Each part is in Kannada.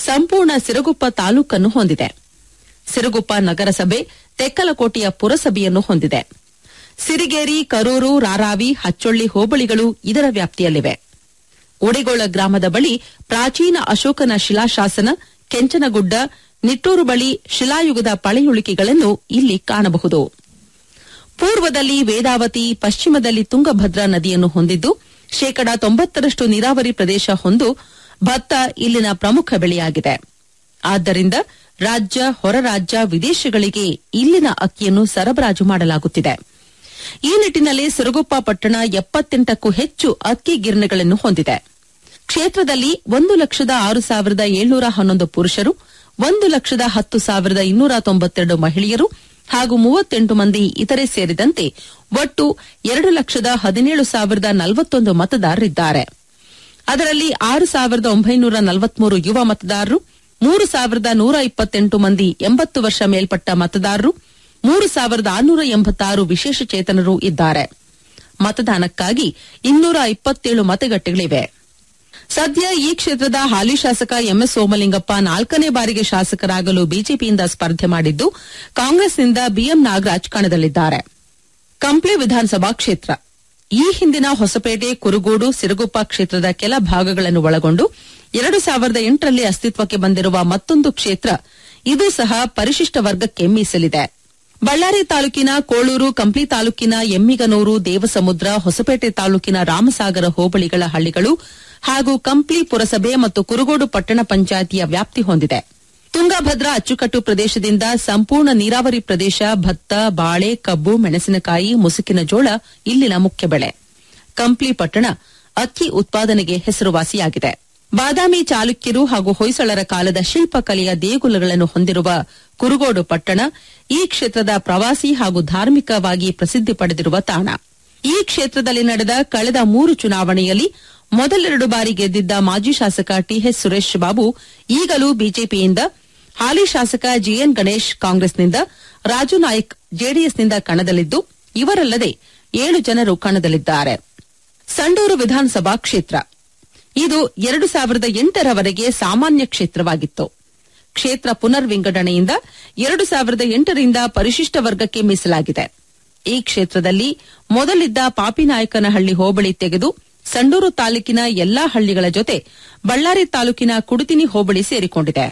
ಸಂಪೂರ್ಣ ಸಿರಗುಪ್ಪ ತಾಲೂಕನ್ನು ಹೊಂದಿದೆ ಸಿರಗುಪ್ಪ ನಗರಸಭೆ ತೆಕ್ಕಲಕೋಟೆಯ ಪುರಸಭೆಯನ್ನು ಹೊಂದಿದೆ ಸಿರಿಗೇರಿ ಕರೂರು ರಾರಾವಿ ಹಚ್ಚೊಳ್ಳಿ ಹೋಬಳಿಗಳು ಇದರ ವ್ಯಾಪ್ತಿಯಲ್ಲಿವೆ ಉಡಿಗೋಳ ಗ್ರಾಮದ ಬಳಿ ಪ್ರಾಚೀನ ಅಶೋಕನ ಶಿಲಾಶಾಸನ ಕೆಂಚನಗುಡ್ಡ ನಿಟ್ಟೂರು ಬಳಿ ಶಿಲಾಯುಗದ ಪಳೆಯುಳಿಕೆಗಳನ್ನು ಇಲ್ಲಿ ಕಾಣಬಹುದು ಪೂರ್ವದಲ್ಲಿ ವೇದಾವತಿ ಪಶ್ಚಿಮದಲ್ಲಿ ತುಂಗಭದ್ರಾ ನದಿಯನ್ನು ಹೊಂದಿದ್ದು ಶೇಕಡಾ ತೊಂಬತ್ತರಷ್ಟು ನೀರಾವರಿ ಪ್ರದೇಶ ಹೊಂದು ಭತ್ತ ಇಲ್ಲಿನ ಪ್ರಮುಖ ಬೆಳೆಯಾಗಿದೆ ಆದ್ದರಿಂದ ರಾಜ್ಯ ಹೊರ ರಾಜ್ಯ ವಿದೇಶಗಳಿಗೆ ಇಲ್ಲಿನ ಅಕ್ಕಿಯನ್ನು ಸರಬರಾಜು ಮಾಡಲಾಗುತ್ತಿದೆ ಈ ನಿಟ್ಟಿನಲ್ಲಿ ಸಿರುಗುಪ್ಪ ಪಟ್ಟಣ ಎಪ್ಪತ್ತೆಂಟಕ್ಕೂ ಹೆಚ್ಚು ಅಕ್ಕಿ ಗಿರಣಿಗಳನ್ನು ಹೊಂದಿದೆ ಕ್ಷೇತ್ರದಲ್ಲಿ ಒಂದು ಲಕ್ಷದ ಆರು ಸಾವಿರದ ಏಳ್ನೂರ ಹನ್ನೊಂದು ಪುರುಷರು ಒಂದು ಲಕ್ಷದ ಹತ್ತು ಸಾವಿರದ ಇನ್ನೂರ ತೊಂಬತ್ತೆರಡು ಮಹಿಳೆಯರು ಹಾಗೂ ಮೂವತ್ತೆಂಟು ಮಂದಿ ಇತರೆ ಸೇರಿದಂತೆ ಒಟ್ಟು ಎರಡು ಲಕ್ಷದ ಹದಿನೇಳು ಸಾವಿರದ ನಲವತ್ತೊಂದು ಮತದಾರರಿದ್ದಾರೆ ಅದರಲ್ಲಿ ಆರು ಸಾವಿರದ ಒಂಬೈನೂರ ನಲವತ್ಮೂರು ಯುವ ಮತದಾರರು ಮೂರು ಸಾವಿರದ ನೂರ ಇಪ್ಪತ್ತೆಂಟು ಮಂದಿ ಎಂಬತ್ತು ವರ್ಷ ಮೇಲ್ಪಟ್ಟ ಮತದಾರರು ಮೂರು ಸಾವಿರದ ಆರುನೂರ ಎಂಬತ್ತಾರು ವಿಶೇಷ ಚೇತನರು ಇದ್ದಾರೆ ಮತದಾನಕ್ಕಾಗಿ ಇನ್ನೂರ ಇಪ್ಪತ್ತೇಳು ಮತಗಟ್ಟೆಗಳಿವೆ ಸದ್ಯ ಈ ಕ್ಷೇತ್ರದ ಹಾಲಿ ಶಾಸಕ ಎಂಎಸ್ ಸೋಮಲಿಂಗಪ್ಪ ನಾಲ್ಕನೇ ಬಾರಿಗೆ ಶಾಸಕರಾಗಲು ಬಿಜೆಪಿಯಿಂದ ಸ್ಪರ್ಧೆ ಮಾಡಿದ್ದು ಕಾಂಗ್ರೆಸ್ನಿಂದ ಬಿಎಂ ನಾಗರಾಜ್ ಕಣದಲ್ಲಿದ್ದಾರೆ ಕಂಪ್ಲಿ ವಿಧಾನಸಭಾ ಕ್ಷೇತ್ರ ಈ ಹಿಂದಿನ ಹೊಸಪೇಟೆ ಕುರುಗೋಡು ಸಿರುಗುಪ್ಪ ಕ್ಷೇತ್ರದ ಕೆಲ ಭಾಗಗಳನ್ನು ಒಳಗೊಂಡು ಎರಡು ಸಾವಿರದ ಎಂಟರಲ್ಲಿ ಅಸ್ತಿತ್ವಕ್ಕೆ ಬಂದಿರುವ ಮತ್ತೊಂದು ಕ್ಷೇತ್ರ ಇದು ಸಹ ಪರಿಶಿಷ್ಟ ವರ್ಗಕ್ಕೆ ಮೀಸಲಿದೆ ಬಳ್ಳಾರಿ ತಾಲೂಕಿನ ಕೋಳೂರು ಕಂಪ್ಲಿ ತಾಲೂಕಿನ ಎಮ್ಮಿಗನೂರು ದೇವಸಮುದ್ರ ಹೊಸಪೇಟೆ ತಾಲೂಕಿನ ರಾಮಸಾಗರ ಹೋಬಳಿಗಳ ಹಳ್ಳಿಗಳು ಹಾಗೂ ಕಂಪ್ಲಿ ಪುರಸಭೆ ಮತ್ತು ಕುರುಗೋಡು ಪಟ್ಟಣ ಪಂಚಾಯಿತಿಯ ವ್ಯಾಪ್ತಿ ಹೊಂದಿದೆ ತುಂಗಭದ್ರಾ ಅಚ್ಚುಕಟ್ಟು ಪ್ರದೇಶದಿಂದ ಸಂಪೂರ್ಣ ನೀರಾವರಿ ಪ್ರದೇಶ ಭತ್ತ ಬಾಳೆ ಕಬ್ಬು ಮೆಣಸಿನಕಾಯಿ ಮುಸುಕಿನ ಜೋಳ ಇಲ್ಲಿನ ಮುಖ್ಯ ಬೆಳೆ ಕಂಪ್ಲಿ ಪಟ್ಟಣ ಅಕ್ಕಿ ಉತ್ಪಾದನೆಗೆ ಹೆಸರುವಾಸಿಯಾಗಿದೆ ಬಾದಾಮಿ ಚಾಲುಕ್ಯರು ಹಾಗೂ ಹೊಯ್ಸಳರ ಕಾಲದ ಶಿಲ್ಪಕಲೆಯ ದೇಗುಲಗಳನ್ನು ಹೊಂದಿರುವ ಕುರುಗೋಡು ಪಟ್ಟಣ ಈ ಕ್ಷೇತ್ರದ ಪ್ರವಾಸಿ ಹಾಗೂ ಧಾರ್ಮಿಕವಾಗಿ ಪ್ರಸಿದ್ಧಿ ಪಡೆದಿರುವ ತಾಣ ಈ ಕ್ಷೇತ್ರದಲ್ಲಿ ನಡೆದ ಕಳೆದ ಮೂರು ಚುನಾವಣೆಯಲ್ಲಿ ಮೊದಲೆರಡು ಬಾರಿ ಗೆದ್ದಿದ್ದ ಮಾಜಿ ಶಾಸಕ ಟಿಎಚ್ ಸುರೇಶ್ ಬಾಬು ಈಗಲೂ ಬಿಜೆಪಿಯಿಂದ ಹಾಲಿ ಶಾಸಕ ಜಿಎನ್ ಗಣೇಶ್ ಕಾಂಗ್ರೆಸ್ನಿಂದ ರಾಜು ನಾಯ್ಕ್ ಜೆಡಿಎಸ್ನಿಂದ ಕಣದಲ್ಲಿದ್ದು ಇವರಲ್ಲದೆ ಏಳು ಜನರು ಕಣದಲ್ಲಿದ್ದಾರೆ ಸಂಡೂರು ವಿಧಾನಸಭಾ ಕ್ಷೇತ್ರ ಇದು ಎರಡು ಸಾವಿರದ ಎಂಟರವರೆಗೆ ಸಾಮಾನ್ಯ ಕ್ಷೇತ್ರವಾಗಿತ್ತು ಕ್ಷೇತ್ರ ಪುನರ್ ವಿಂಗಡಣೆಯಿಂದ ಎರಡು ಸಾವಿರದ ಎಂಟರಿಂದ ಪರಿಶಿಷ್ಟ ವರ್ಗಕ್ಕೆ ಮೀಸಲಾಗಿದೆ ಈ ಕ್ಷೇತ್ರದಲ್ಲಿ ಮೊದಲಿದ್ದ ಪಾಪಿನಾಯಕನಹಳ್ಳಿ ಹೋಬಳಿ ತೆಗೆದು ಸಂಡೂರು ತಾಲೂಕಿನ ಎಲ್ಲಾ ಹಳ್ಳಿಗಳ ಜೊತೆ ಬಳ್ಳಾರಿ ತಾಲೂಕಿನ ಕುಡುತಿನಿ ಹೋಬಳಿ ಸೇರಿಕೊಂಡಿದೆ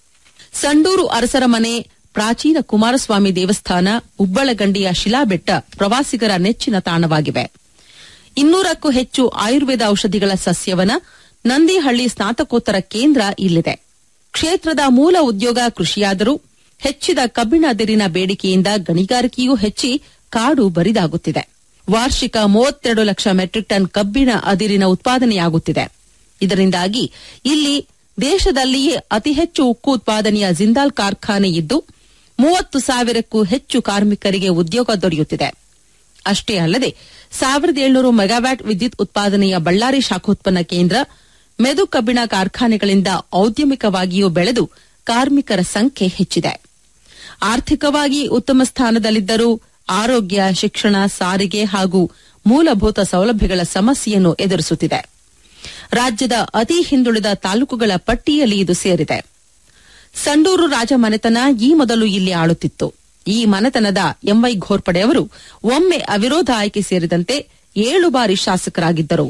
ಸಂಡೂರು ಅರಸರ ಮನೆ ಪ್ರಾಚೀನ ಕುಮಾರಸ್ವಾಮಿ ದೇವಸ್ಥಾನ ಉಬ್ಬಳಗಂಡಿಯ ಶಿಲಾಬೆಟ್ಟ ಪ್ರವಾಸಿಗರ ನೆಚ್ಚಿನ ತಾಣವಾಗಿವೆ ಇನ್ನೂರಕ್ಕೂ ಹೆಚ್ಚು ಆಯುರ್ವೇದ ಔಷಧಿಗಳ ಸಸ್ಯವನ ನಂದಿಹಳ್ಳಿ ಸ್ನಾತಕೋತ್ತರ ಕೇಂದ್ರ ಇಲ್ಲಿದೆ ಕ್ಷೇತ್ರದ ಮೂಲ ಉದ್ಯೋಗ ಕೃಷಿಯಾದರೂ ಹೆಚ್ಚಿದ ಕಬ್ಬಿಣ ಅದಿರಿನ ಬೇಡಿಕೆಯಿಂದ ಗಣಿಗಾರಿಕೆಯೂ ಹೆಚ್ಚಿ ಕಾಡು ಬರಿದಾಗುತ್ತಿದೆ ವಾರ್ಷಿಕ ಮೂವತ್ತೆರಡು ಲಕ್ಷ ಮೆಟ್ರಿಕ್ ಟನ್ ಕಬ್ಬಿಣ ಅದಿರಿನ ಉತ್ಪಾದನೆಯಾಗುತ್ತಿದೆ ಇದರಿಂದಾಗಿ ಇಲ್ಲಿ ದೇಶದಲ್ಲಿಯೇ ಅತಿ ಹೆಚ್ಚು ಉಕ್ಕು ಉತ್ಪಾದನೆಯ ಜಿಂದಾಲ್ ಕಾರ್ಖಾನೆ ಇದ್ದು ಮೂವತ್ತು ಸಾವಿರಕ್ಕೂ ಹೆಚ್ಚು ಕಾರ್ಮಿಕರಿಗೆ ಉದ್ಯೋಗ ದೊರೆಯುತ್ತಿದೆ ಅಷ್ಟೇ ಅಲ್ಲದೆ ಸಾವಿರದ ಏಳ್ನೂರು ಮೆಗಾವ್ಯಾಟ್ ವಿದ್ಯುತ್ ಉತ್ಪಾದನೆಯ ಬಳ್ಳಾರಿ ಶಾಖೋತ್ಪನ್ನ ಕೇಂದ್ರ ಮೆದು ಕಬ್ಬಿಣ ಕಾರ್ಖಾನೆಗಳಿಂದ ಔದ್ಯಮಿಕವಾಗಿಯೂ ಬೆಳೆದು ಕಾರ್ಮಿಕರ ಸಂಖ್ಯೆ ಹೆಚ್ಚಿದೆ ಆರ್ಥಿಕವಾಗಿ ಉತ್ತಮ ಸ್ಥಾನದಲ್ಲಿದ್ದರೂ ಆರೋಗ್ಯ ಶಿಕ್ಷಣ ಸಾರಿಗೆ ಹಾಗೂ ಮೂಲಭೂತ ಸೌಲಭ್ಯಗಳ ಸಮಸ್ಯೆಯನ್ನು ಎದುರಿಸುತ್ತಿದೆ ರಾಜ್ಯದ ಅತಿ ಹಿಂದುಳಿದ ತಾಲೂಕುಗಳ ಪಟ್ಟಿಯಲ್ಲಿ ಇದು ಸೇರಿದೆ ಸಂಡೂರು ರಾಜಮನೆತನ ಈ ಮೊದಲು ಇಲ್ಲಿ ಆಳುತ್ತಿತ್ತು ಈ ಮನೆತನದ ಎಂವೈ ಘೋರ್ಪಡೆ ಅವರು ಒಮ್ಮೆ ಅವಿರೋಧ ಆಯ್ಕೆ ಸೇರಿದಂತೆ ಏಳು ಬಾರಿ ಶಾಸಕರಾಗಿದ್ದರು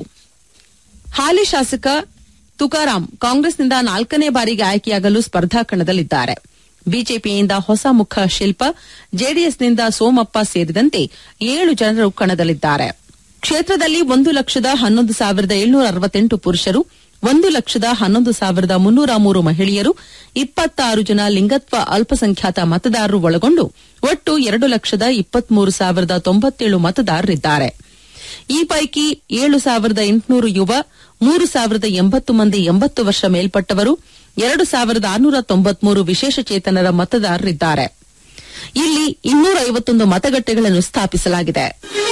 ಹಾಲಿ ಶಾಸಕ ತುಕಾರಾಂ ಕಾಂಗ್ರೆಸ್ನಿಂದ ನಾಲ್ಕನೇ ಬಾರಿಗೆ ಆಯ್ಕೆಯಾಗಲು ಸ್ಪರ್ಧಾ ಕಣದಲ್ಲಿದ್ದಾರೆ ಬಿಜೆಪಿಯಿಂದ ಹೊಸ ಮುಖ ಶಿಲ್ಪ ಜೆಡಿಎಸ್ನಿಂದ ಸೋಮಪ್ಪ ಸೇರಿದಂತೆ ಏಳು ಜನರು ಕಣದಲ್ಲಿದ್ದಾರೆ ಕ್ಷೇತ್ರದಲ್ಲಿ ಒಂದು ಲಕ್ಷದ ಹನ್ನೊಂದು ಸಾವಿರದ ಏಳ್ನೂರ ಅರವತ್ತೆಂಟು ಪುರುಷರು ಒಂದು ಲಕ್ಷದ ಹನ್ನೊಂದು ಸಾವಿರದ ಮುನ್ನೂರ ಮೂರು ಮಹಿಳೆಯರು ಇಪ್ಪತ್ತಾರು ಜನ ಲಿಂಗತ್ವ ಅಲ್ಪಸಂಖ್ಯಾತ ಮತದಾರರು ಒಳಗೊಂಡು ಒಟ್ಟು ಎರಡು ಲಕ್ಷದ ಇಪ್ಪತ್ಮೂರು ಸಾವಿರದ ತೊಂಬತ್ತೇಳು ಮತದಾರರಿದ್ದಾರೆ ಈ ಪೈಕಿ ಏಳು ಸಾವಿರದ ಎಂಟುನೂರು ಯುವ ಮೂರು ಸಾವಿರದ ಎಂಬತ್ತು ಮಂದಿ ಎಂಬತ್ತು ವರ್ಷ ಮೇಲ್ಪಟ್ಟವರು ಎರಡು ಸಾವಿರದ ಆರುನೂರ ತೊಂಬತ್ಮೂರು ವಿಶೇಷ ಚೇತನರ ಮತದಾರರಿದ್ದಾರೆ ಇಲ್ಲಿ ಇನ್ನೂರ ಐವತ್ತೊಂದು ಮತಗಟ್ಟೆಗಳನ್ನು ಸ್ಥಾಪಿಸಲಾಗಿದೆ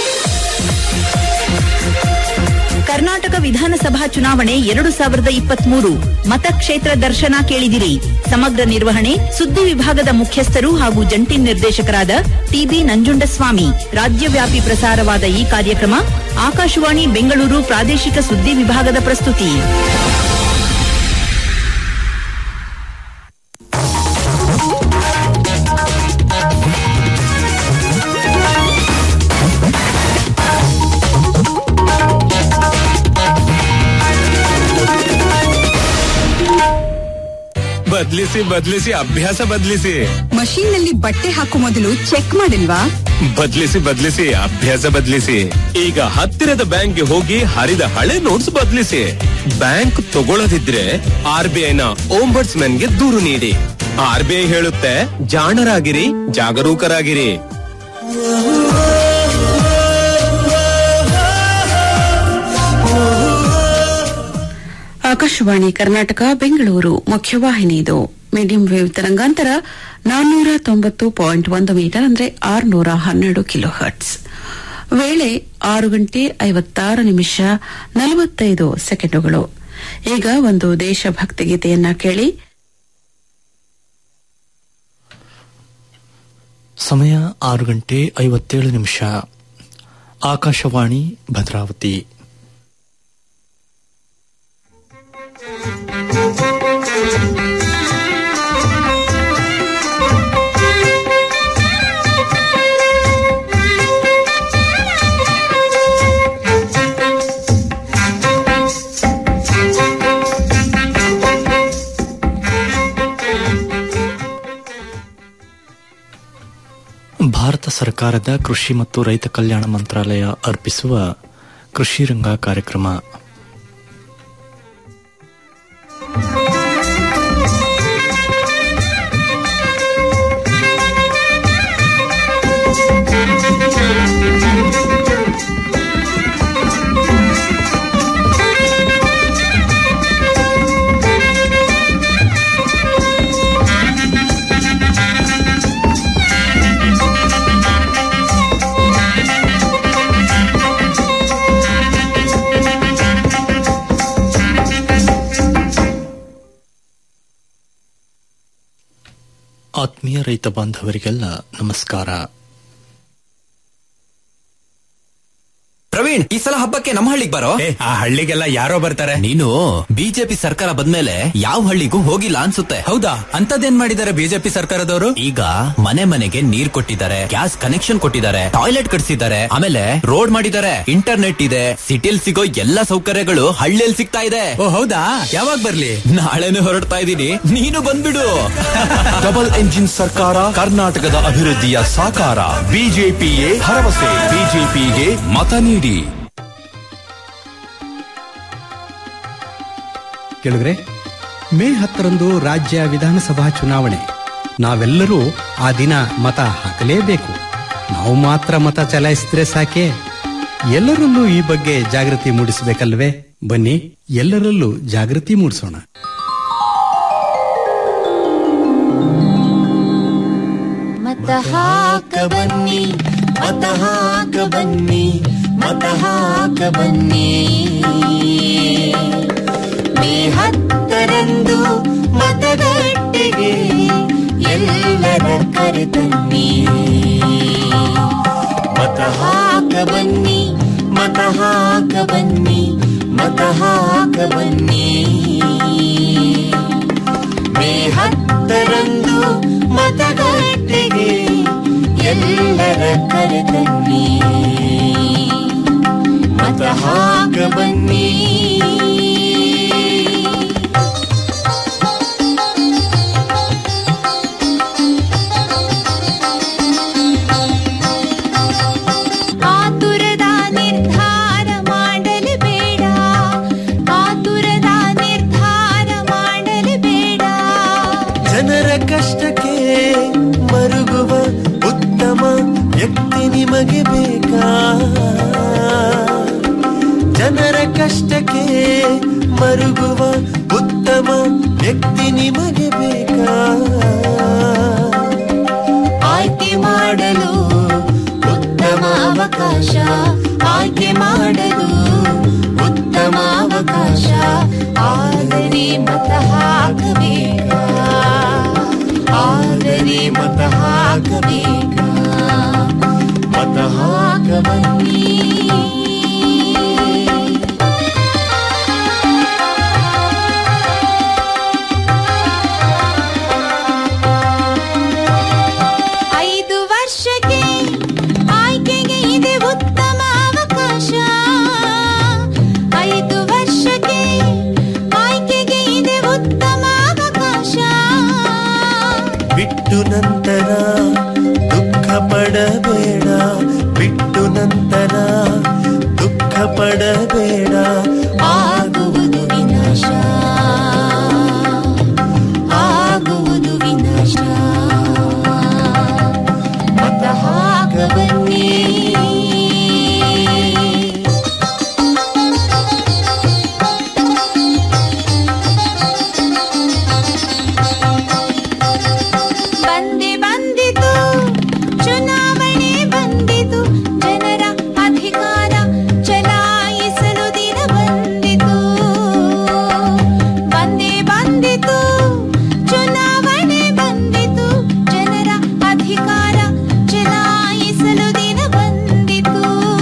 ಕರ್ನಾಟಕ ವಿಧಾನಸಭಾ ಚುನಾವಣೆ ಎರಡು ಸಾವಿರದ ಇಪ್ಪತ್ಮೂರು ಮತಕ್ಷೇತ್ರ ದರ್ಶನ ಕೇಳಿದಿರಿ ಸಮಗ್ರ ನಿರ್ವಹಣೆ ಸುದ್ದಿ ವಿಭಾಗದ ಮುಖ್ಯಸ್ಥರು ಹಾಗೂ ಜಂಟಿ ನಿರ್ದೇಶಕರಾದ ಟಿಬಿ ನಂಜುಂಡಸ್ವಾಮಿ ರಾಜ್ಯವ್ಯಾಪಿ ಪ್ರಸಾರವಾದ ಈ ಕಾರ್ಯಕ್ರಮ ಆಕಾಶವಾಣಿ ಬೆಂಗಳೂರು ಪ್ರಾದೇಶಿಕ ಸುದ್ದಿ ವಿಭಾಗದ ಪ್ರಸ್ತುತಿ ಬದ್ಲಿಸಿ ಬದ್ಲಿಸಿ ಅಭ್ಯಾಸ ಬದ್ಲಿಸಿ ಮಷೀನ್ ನಲ್ಲಿ ಬಟ್ಟೆ ಹಾಕೋ ಮೊದಲು ಚೆಕ್ ಮಾಡಿಲ್ವಾ ಬದ್ಲಿಸಿ ಬದ್ಲಿಸಿ ಅಭ್ಯಾಸ ಬದ್ಲಿಸಿ ಈಗ ಹತ್ತಿರದ ಬ್ಯಾಂಕ್ಗೆ ಹೋಗಿ ಹರಿದ ಹಳೆ ನೋಟ್ಸ್ ಬದ್ಲಿಸಿ ಬ್ಯಾಂಕ್ ತಗೊಳ್ಳದಿದ್ರೆ ಆರ್ ಬಿ ಐನ ಓಂಬರ್ಟ್ಸ್ ಗೆ ದೂರು ನೀಡಿ ಆರ್ ಬಿ ಐ ಹೇಳುತ್ತೆ ಜಾಣರಾಗಿರಿ ಜಾಗರೂಕರಾಗಿರಿ ಆಕಾಶವಾಣಿ ಕರ್ನಾಟಕ ಬೆಂಗಳೂರು ಮುಖ್ಯವಾಹಿನಿ ಇದು ಮೀಡಿಯಂ ವೇವ್ ತರಂಗಾಂತರ ನಾನ್ನೂರ ತೊಂಬತ್ತು ಪಾಯಿಂಟ್ ಒಂದು ಮೀಟರ್ ಅಂದ್ರೆ ಆರುನೂರ ಹನ್ನೆರಡು ಕಿಲೋ ಹರ್ಟ್ಸ್ ವೇಳೆ ಆರು ಗಂಟೆ ಐವತ್ತಾರು ನಿಮಿಷ ನಲವತ್ತೈದು ಸೆಕೆಂಡುಗಳು ಈಗ ಒಂದು ದೇಶಭಕ್ತಿ ಗೀತೆಯನ್ನ ಕೇಳಿ ಸಮಯ ಆರು ಗಂಟೆ ಐವತ್ತೇಳು ನಿಮಿಷ ಆಕಾಶವಾಣಿ ಭದ್ರಾವತಿ ಭಾರತ ಸರ್ಕಾರದ ಕೃಷಿ ಮತ್ತು ರೈತ ಕಲ್ಯಾಣ ಮಂತ್ರಾಲಯ ಅರ್ಪಿಸುವ ಕೃಷಿ ರಂಗ ಕಾರ್ಯಕ್ರಮ ಆತ್ಮೀಯ ರೈತ ಬಾಂಧವರಿಗೆಲ್ಲ ನಮಸ್ಕಾರ ಪ್ರವೀಣ್ ಈ ಸಲ ಹಬ್ಬಕ್ಕೆ ನಮ್ಮ ಹಳ್ಳಿಗೆ ಬರೋ ಆ ಹಳ್ಳಿಗೆಲ್ಲ ಯಾರೋ ಬರ್ತಾರೆ ನೀನು ಬಿಜೆಪಿ ಸರ್ಕಾರ ಬಂದ್ಮೇಲೆ ಯಾವ ಹಳ್ಳಿಗೂ ಹೋಗಿಲ್ಲ ಅನ್ಸುತ್ತೆ ಹೌದಾ ಅಂತದೇನ್ ಮಾಡಿದ್ದಾರೆ ಬಿಜೆಪಿ ಸರ್ಕಾರದವರು ಈಗ ಮನೆ ಮನೆಗೆ ನೀರ್ ಕೊಟ್ಟಿದ್ದಾರೆ ಗ್ಯಾಸ್ ಕನೆಕ್ಷನ್ ಕೊಟ್ಟಿದ್ದಾರೆ ಟಾಯ್ಲೆಟ್ ಕಟ್ಸಿದ್ದಾರೆ ಆಮೇಲೆ ರೋಡ್ ಮಾಡಿದ್ದಾರೆ ಇಂಟರ್ನೆಟ್ ಇದೆ ಸಿಟಿಲ್ ಸಿಗೋ ಎಲ್ಲಾ ಸೌಕರ್ಯಗಳು ಹಳ್ಳಿಯಲ್ಲಿ ಸಿಗ್ತಾ ಇದೆ ಓ ಹೌದಾ ಯಾವಾಗ ಬರ್ಲಿ ನಾಳೆನೆ ಹೊರಡ್ತಾ ಇದ್ದೀನಿ ನೀನು ಬಂದ್ಬಿಡು ಡಬಲ್ ಎಂಜಿನ್ ಸರ್ಕಾರ ಕರ್ನಾಟಕದ ಅಭಿವೃದ್ಧಿಯ ಸಾಕಾರ ಬಿಜೆಪಿಯೇ ಭರವಸೆ ಬಿಜೆಪಿಗೆ ಮತ ನೀಡಿ ಕೇಳಿದ್ರೆ ಮೇ ಹತ್ತರಂದು ರಾಜ್ಯ ವಿಧಾನಸಭಾ ಚುನಾವಣೆ ನಾವೆಲ್ಲರೂ ಆ ದಿನ ಮತ ಹಾಕಲೇಬೇಕು ನಾವು ಮಾತ್ರ ಮತ ಚಲಾಯಿಸಿದ್ರೆ ಸಾಕೆ ಎಲ್ಲರಲ್ಲೂ ಈ ಬಗ್ಗೆ ಜಾಗೃತಿ ಮೂಡಿಸಬೇಕಲ್ವೇ ಬನ್ನಿ ಎಲ್ಲರಲ್ಲೂ ಜಾಗೃತಿ ಮೂಡಿಸೋಣ ಮತ ಹಾಕ ಬನ್ನಿ ಮತ ಹಾಕ ಬನ್ನಿ ಮತ ಹಾಕ ಬನ್ನಿ ಮೇ ಹತ್ತರಂದು ಮತಗಟ್ಟೆಗೆ ಎಲ್ಲರ ಕರೆತನ್ನಿ ಮತ ಹಾಕ ಬನ್ನಿ ಮತ ಹಾಕ ಬನ್ನಿ ಮತ ಹಾಕ ಬನ್ನಿ ಮೇ ಹತ್ತರಂದು ಮತಗಟ್ಟೆಗೆ ಎಲ್ಲರ ಕರೆತನ್ನಿ ಮತ ಹಾಕ ಬನ್ನಿ ಆತುರದ ನಿರ್ಧಾರ ಮಾಡಲು ಬೇಡ ಆತುರದ ನಿರ್ಧಾರ ಮಾಡಲು ಬೇಡ ಜನರ ಕಷ್ಟಕ್ಕೆ ಮರುಗುವ ಉತ್ತಮ ವ್ಯಕ್ತಿ ನಿಮಗೆ ಬೇಕಾ ಜನರ ಕಷ್ಟಕ್ಕೆ ಮರುಗುವ ಉತ್ತಮ ವ್ಯಕ್ತಿ ನಿಮಗೆ ಬೇಕಾ ಆಯ್ಕೆ ಮಾಡಲು ಉತ್ತಮ ಅವಕಾಶ ಆಯ್ಕೆ ಮಾಡಲು ಉತ್ತಮ ಅವಕಾಶ ಆದರೆ ಮತ ಹಾಕಬೇಕಾ ಆದರೆ ಮತ ಹಾಕಬೇಕಾ ಮತ ಹಾಕ ಬನ್ನಿ ಐದು ವರ್ಷಕ್ಕೆ ಆಯ್ಕೆಗೆ ಇದೆ ಉತ್ತಮ ಅವಕಾಶ ಐದು ವರ್ಷಕ್ಕೆ ಆಯ್ಕೆಗೆ ಇದೆ ಉತ್ತಮ ಅವಕಾಶ ಬಿಟ್ಟು ನಂತರ ದುಃಖ ಪಡಬೇಡ ಬಿಟ್ಟು ನಂತರ ದುಃಖ ಪಡಬೇಡ ಆಗುವುದು ವಿನಾಶ ಆಗುವುದು ವಿನಾಶ ಮತ ಹಾಕ ಬನ್ನಿ ಬಂದೆ ಬಂದಿತು ಚುನಾವಣೆ ಬಂದಿತು ಜನರ ಅಧಿಕಾರ ಚಲಾಯಿಸಲು ದಿನ ಬಂದಿತು ಬಂದೆ ಬಂದಿತು ಚುನಾವಣೆ ಬಂದಿತು ಜನರ ಅಧಿಕಾರ ಚಲಾಯಿಸಲು ದಿನ ಬಂದಿತು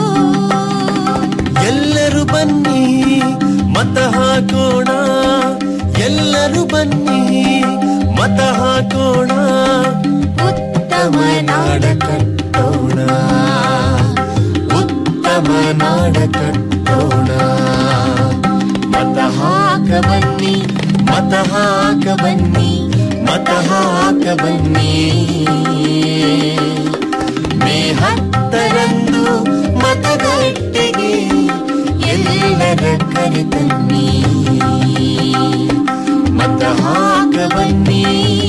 ಎಲ್ಲರೂ ಬನ್ನಿ ಮತ ಹಾಕೋಣ ಎಲ್ಲರೂ ಬನ್ನಿ ಮತ ಹಾಕೋಣ ಉತ್ತಮ ನಾಡ ಕಟ್ಟೋಣ ಉತ್ತಮ ನಾಡ ಕಟ್ಟೋಣ ಮತ ಹಾಕ ಬನ್ನಿ ಮತ ಹಾಕ ಬನ್ನಿ ಮತ ಹಾಕ ಬನ್ನಿ ಮೇ ಹತ್ತರಂದು ಮತಗಟ್ಟೆಗೆ ಎಲ್ಲರ ಕರೆತನ್ನಿ ಮತ ಹಾಕ ಬನ್ನಿ